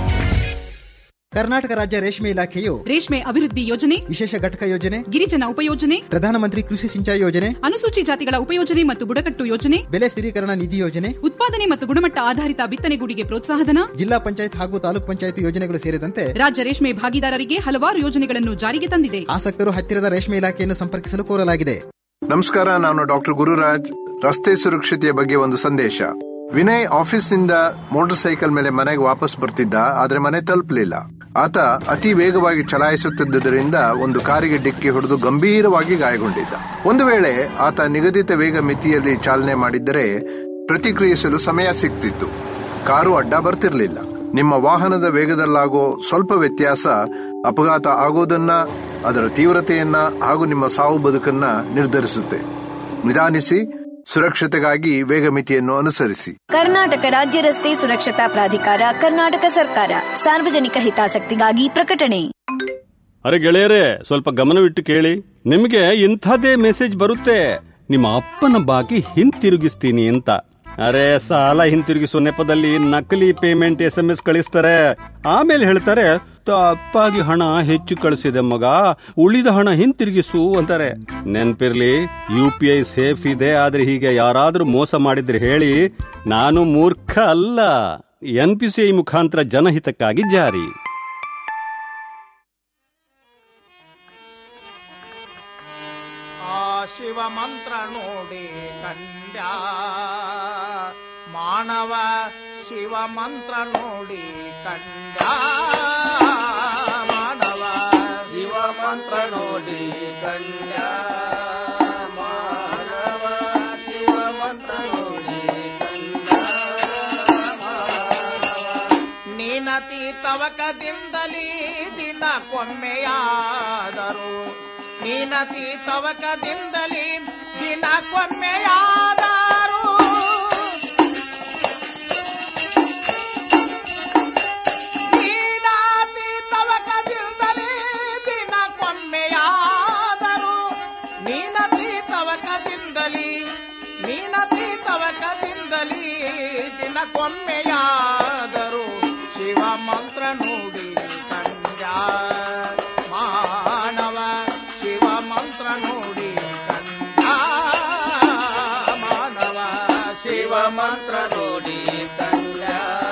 ಕರ್ನಾಟಕ ರಾಜ್ಯ ರೇಷ್ಮೆ ಇಲಾಖೆಯು ರೇಷ್ಮೆ ಅಭಿವೃದ್ಧಿ ಯೋಜನೆ ವಿಶೇಷ ಘಟಕ ಯೋಜನೆ ಗಿರಿಜನ ಉಪಯೋಜನೆ ಪ್ರಧಾನಮಂತ್ರಿ ಕೃಷಿ ಸಿಂಚಾಯಿ ಯೋಜನೆ ಅನುಸೂಚಿ ಜಾತಿಗಳ ಉಪಯೋಜನೆ ಮತ್ತು ಬುಡಕಟ್ಟು ಯೋಜನೆ ಬೆಲೆ ಸ್ಥಿರೀಕರಣ ನಿಧಿ ಯೋಜನೆ ಉತ್ಪಾದನೆ ಮತ್ತು ಗುಣಮಟ್ಟ ಆಧಾರಿತ ಬಿತ್ತನೆಗೂಡಿಗೆ ಪ್ರೋತ್ಸಾಹಧನ ಜಿಲ್ಲಾ ಪಂಚಾಯತ್ ಹಾಗೂ ತಾಲೂಕ್ ಪಂಚಾಯತ್ ಯೋಜನೆಗಳು ಸೇರಿದಂತೆ ರಾಜ್ಯ ರೇಷ್ಮೆ ಭಾಗಿದಾರರಿಗೆ ಹಲವಾರು ಯೋಜನೆಗಳನ್ನು ಜಾರಿಗೆ ತಂದಿದೆ ಆಸಕ್ತರು ಹತ್ತಿರದ ರೇಷ್ಮೆ ಇಲಾಖೆಯನ್ನು ಸಂಪರ್ಕಿಸಲು ಕೋರಲಾಗಿದೆ ನಮಸ್ಕಾರ ನಾನು ಡಾಕ್ಟರ್ ಗುರುರಾಜ್ ರಸ್ತೆ ಸುರಕ್ಷತೆಯ ಬಗ್ಗೆ ಒಂದು ಸಂದೇಶ ವಿನಯ್ ಆಫೀಸ್ನಿಂದ ಮೋಟಾರ್ ಸೈಕಲ್ ಮೇಲೆ ಮನೆಗೆ ವಾಪಸ್ ಬರ್ತಿದ್ದ ಆದ್ರೆ ಮನೆ ತಲುಪಲಿಲ್ಲ ಆತ ಅತಿ ವೇಗವಾಗಿ ಚಲಾಯಿಸುತ್ತಿದ್ದರಿಂದ ಒಂದು ಕಾರಿಗೆ ಡಿಕ್ಕಿ ಹೊಡೆದು ಗಂಭೀರವಾಗಿ ಗಾಯಗೊಂಡಿದ್ದ ಒಂದು ವೇಳೆ ಆತ ನಿಗದಿತ ವೇಗ ಮಿತಿಯಲ್ಲಿ ಚಾಲನೆ ಮಾಡಿದ್ದರೆ ಪ್ರತಿಕ್ರಿಯಿಸಲು ಸಮಯ ಸಿಗ್ತಿತ್ತು ಕಾರು ಅಡ್ಡ ಬರ್ತಿರ್ಲಿಲ್ಲ ನಿಮ್ಮ ವಾಹನದ ವೇಗದಲ್ಲಾಗೋ ಸ್ವಲ್ಪ ವ್ಯತ್ಯಾಸ ಅಪಘಾತ ಆಗೋದನ್ನ ಅದರ ತೀವ್ರತೆಯನ್ನ ಹಾಗೂ ನಿಮ್ಮ ಸಾವು ಬದುಕನ್ನ ನಿರ್ಧರಿಸುತ್ತೆ ನಿಧಾನಿಸಿ ಸುರಕ್ಷತೆಗಾಗಿ ವೇಗ ಮಿತಿಯನ್ನು ಅನುಸರಿಸಿ ಕರ್ನಾಟಕ ರಾಜ್ಯ ರಸ್ತೆ ಸುರಕ್ಷತಾ ಪ್ರಾಧಿಕಾರ ಕರ್ನಾಟಕ ಸರ್ಕಾರ ಸಾರ್ವಜನಿಕ ಹಿತಾಸಕ್ತಿಗಾಗಿ ಪ್ರಕಟಣೆ ಅರೆ ಗೆಳೆಯರೇ ಸ್ವಲ್ಪ ಗಮನವಿಟ್ಟು ಕೇಳಿ ನಿಮಗೆ ಇಂಥದೇ ಮೆಸೇಜ್ ಬರುತ್ತೆ ನಿಮ್ಮ ಅಪ್ಪನ ಬಾಕಿ ಹಿಂತಿರುಗಿಸ್ತೀನಿ ಅಂತ ಅರೆ ಸಾಲ ಹಿಂತಿರುಗಿಸುವ ನೆಪದಲ್ಲಿ ನಕಲಿ ಪೇಮೆಂಟ್ ಎಸ್ ಎಂ ಎಸ್ ಕಳಿಸ್ತಾರೆ ಆಮೇಲೆ ಹೇಳ್ತಾರೆ ತಪ್ಪಾಗಿ ಹಣ ಹೆಚ್ಚು ಕಳಿಸಿದೆ ಮಗ ಉಳಿದ ಹಣ ಹಿಂತಿರುಗಿಸು ಅಂತಾರೆ ನೆನ್ಪಿರ್ಲಿ ಯು ಪಿ ಐ ಸೇಫ್ ಇದೆ ಆದ್ರೆ ಹೀಗೆ ಯಾರಾದ್ರೂ ಮೋಸ ಮಾಡಿದ್ರೆ ಹೇಳಿ ನಾನು ಮೂರ್ಖ ಅಲ್ಲ ಎನ್ ಪಿ ಸಿ ಐ ಮುಖಾಂತರ ಜನಹಿತಕ್ಕಾಗಿ ಜಾರಿ ಆ ಶಿವ ಮಂತ್ರ ನೋಡಿ ಕಂಡ್ಯ ಮಾನವ ಶಿವ ಮಂತ್ರ ನೋಡಿ ಕಂಡ ಮಾನವ ಶಿವ ಮಂತ್ರ ನೋಡಿ ಕಂಡ ಮಾನವ ಶಿವ ಮಂತ್ರ ನೋಡಿ ಕಂಡ ನೀನತಿ ತವಕದಿಂದಲೇ ದಿನ ಕೊಮ್ಮೆಯಾದರು ನೀನತಿ ತವಕದಿಂದಲೇ ದಿನ ಕೊಮ್ಮೆಯಾದರು ನೀನಾತಿ ತವಕದಿಂದಲೇ ದಿನ ಕೊಮ್ಮೆಯಾದರು ನೀನತಿ ತವಕದಿಂದಲೇ ನೀನತಿ ತವಕದಿಂದಲೇ ದಿನ ಕೊಮ್ಮೆಯಾದರು ಶಿವ ಮಂತ್ರ ನೋಡಿ ಕಂಡ ಮಾನವ ಶಿವ ಮಂತ್ರ ನೋಡಿ ಕಂಡ ಮಾನವ ಶಿವ ಮಂತ್ರ ನೋಡಿ ಕಂಡ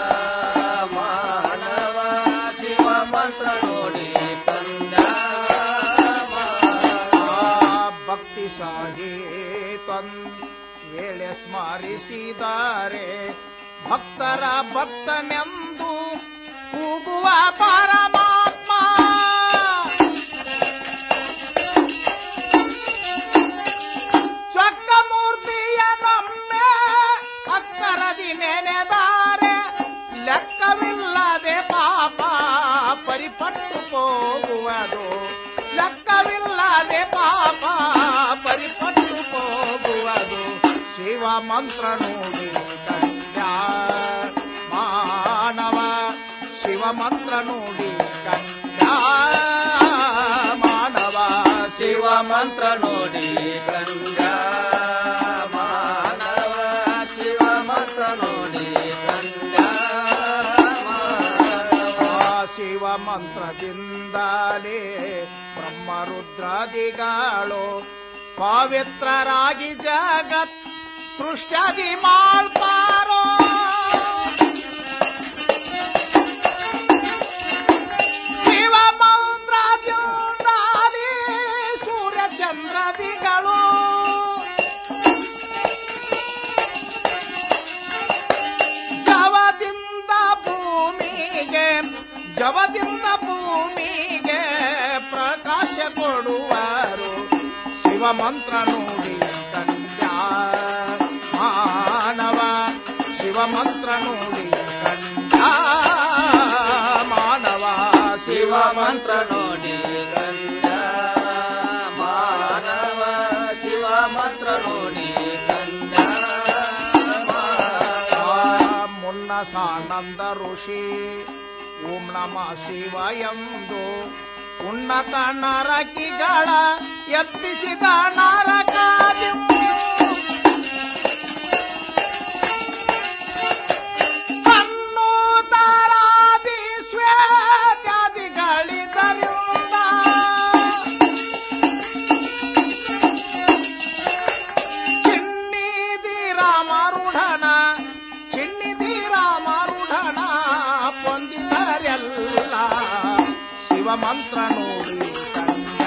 ಮಾನವ ಶಿವ ಮಂತ್ರ ನೋಡಿ ಕಂಡ ಭಕ್ತಿ ಸಾಹಿತನ್ ವೇಳೆ ಸ್ಮರಿಸಿದ್ದಾರೆ ಭಕ್ತರ ಭಕ್ತನೆಂದು ಕೂಗುವ ಪರಮಾತ್ಮ ಚಕ್ರಮೂರ್ತಿಯ ನಮ್ಮೆ ಅಕ್ಕರದಿ ನೆನೆದಾರೆ ಲೆಕ್ಕವಿಲ್ಲದೆ ಪಾಪ ಪರಿಪಟ್ಟು ಹೋಗುವುದು ಲೆಕ್ಕವಿಲ್ಲದೆ ಪಾಪ ಪರಿಪಟ್ಟು ಹೋಗುವುದು ಶಿವ ಮಂತ್ರ ನೋಡಿ ಕಂಡ ಮಾನವ ಶಿವ ಮಂತ್ರ ನೋಡಿ ಮಂತ್ರದಿಂದಲೇ ಬ್ರಹ್ಮರುದ್ರಾದಿಗಳು ಪವಿತ್ರರಾಗಿ ಜಗತ್ ಸೃಷ್ಟ್ಯಾದಿ ಮಾಡ್ತಾರೋ ಶಿವ ಮಂತ್ರದಿಂದಾದಿ ಸೂರ್ಯ ಚಂದ್ರದಿಗಳು ಜವದಿಂದ ಭೂಮಿಗೆ ಜವದಿಂದ ಭೂಮಿಗೆ ಪ್ರಕಾಶ ಕೊಡುವರು ಶಿವ ಮಂತ್ರ ನೋಡಿ ಕಂಡ ಮಾನವ ಶಿವ ಮಂತ್ರ ನೋಡಿ ಕಂಡ ಮಾನವ ಶಿವ ಮಂತ್ರ ನೋಡಿ ಕಂಡ ಮಾನವ ಶಿವ ಮಂತ್ರ ನೋಡಿ ಕಂಡ ಮುನ್ನ ಸಾನಂದ ಋಷಿ ಓಂ ನಮ ಶಿವ ಎಂದು ಉನ್ನತ ನರಕಿಗಳ ಎಪ್ಪಿಸಿದ ನರಕಾದಿ ಕಣ್ಣು ತಾರಾದಿ ಶ್ವೇತಾದಿಗಳಿದರಿಂದ ಚಿನ್ನಿದಿ ರಾಮರುಢನ ಚಿನ್ನಿದಿ ರಾಮರುಢನ ಪೊಂದಿದರೆಲ್ಲ ಶಿವ ಮಂತ್ರ ನೋಡಿ ಕಂಡ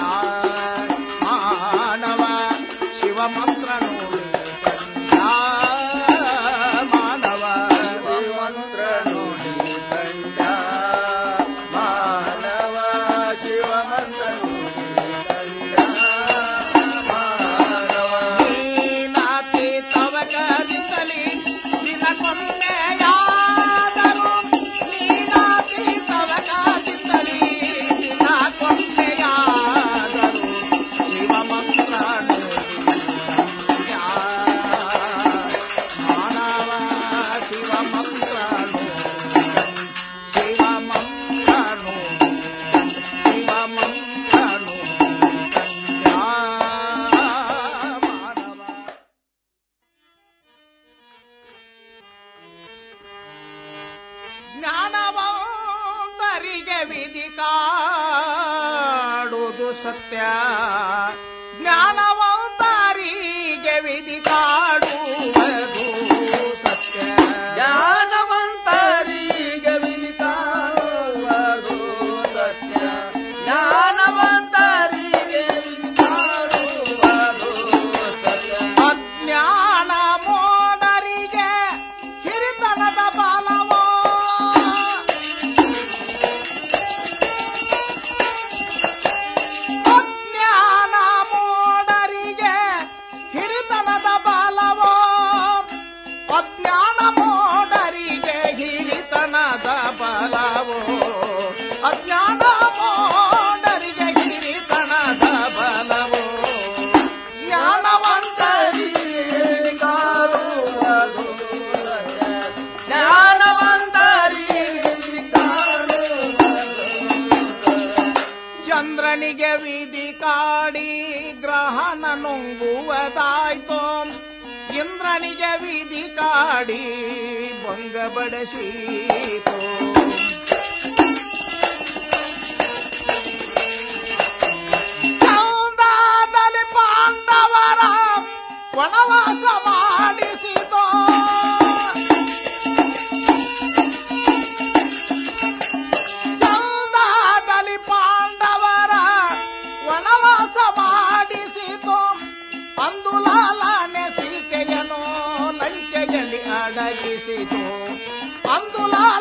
ಮಾನವ ಶಿವ ಮಂತ್ರ ನೋಡಿ ಕಂಡ ಮಾನವ ಶಿವ ಮಂತ್ರ ನೋಡಿ ಕಂಡ ಮಾನವ ಶಿವ ಮಂತ್ರ ನೋಡಿ ಕಂಡ ಮಾನವ ನೀನಾತಿ ತವಕದಿಂದಲೇ ದಿನಕ್ಕೊಮ್ಮೆಯಾದರೂ ನೀನಾತಿ ತವಕದಿಂದಲೇ ದಿನಕ್ಕೊಮ್ಮೆಯಾದರೂ ಶಿವ ಮಂತ್ರ ಮಾನವ ಶಿವ ಮಂತ್ರ ಶಿವ ಮಂತ್ರ ಶಿವ ಮಂತ್ರ ಜ್ಞಾನವಂತರಿಗೆ ವಿಧಿ ಕಾಡುವುದು ಸತ್ಯ ಜ್ಞಾನವಂತರಿಗೆ ವಿಧಿ ಕಾಡುವುದು ಸತ್ಯ ಜ್ಞಾನವಂತರಿಗೆ ವಿಧಿ ಕಾಡುವುದು ಸತ್ಯ ಜ್ಞಾನವಂತರಿಗೆ ವಿಧಿ ಕಾಡುವುದು ಸತ್ಯ ಅಜ್ಞಾನ ಮೋಡರಿಗೆ ಹಿರಿತನದ ಬಲವೋ ಅಜ್ಞಾನ ಮೋಡರಿಗೆ ಹಿರಿತನದ ಬಲವೋ ಅಜ್ಞಾನ ಮೋಡರಿಗೆ ಹಿರಿತನದ ಬಲವೋ ಅಜ್ಞಾನ ಮೋಡರಿಗೆ ಹಿರಿತನದ ಬಲವೋ ಜ್ಞಾನವಂತರಿಗೆ ಕಾರುವುದು ಜ್ಞಾನವಂತರಿಗೆ ಚಂದ್ರನಿಗೆ ವಿಧಿ ಕಾಡಿ ಗ್ರಹಣ ನುಂಗುವುದಾಯ್ತು ಇಂದ್ರನಿಗೆ ವಿಧಿ ಕಾಡಿ ಭಂಗ ಬಡಸೀತು ಚೌದಾದಲ್ಲಿ ಪಾಂಡವರ ವನವಾಸ ಮಾಡಿಸಿದೋ ಚೌದಾದಲ್ಲಿ ಪಾಂಡವರ ವನವಾಸ ಮಾಡಿಸಿತು ಅಂದುಲಾಲನೆ ಸೀತೆಯನು ಲಂಕೆಯಲ್ಲಿ ಅಡಗಿಸಿತು ಅಂದುಲಾಲ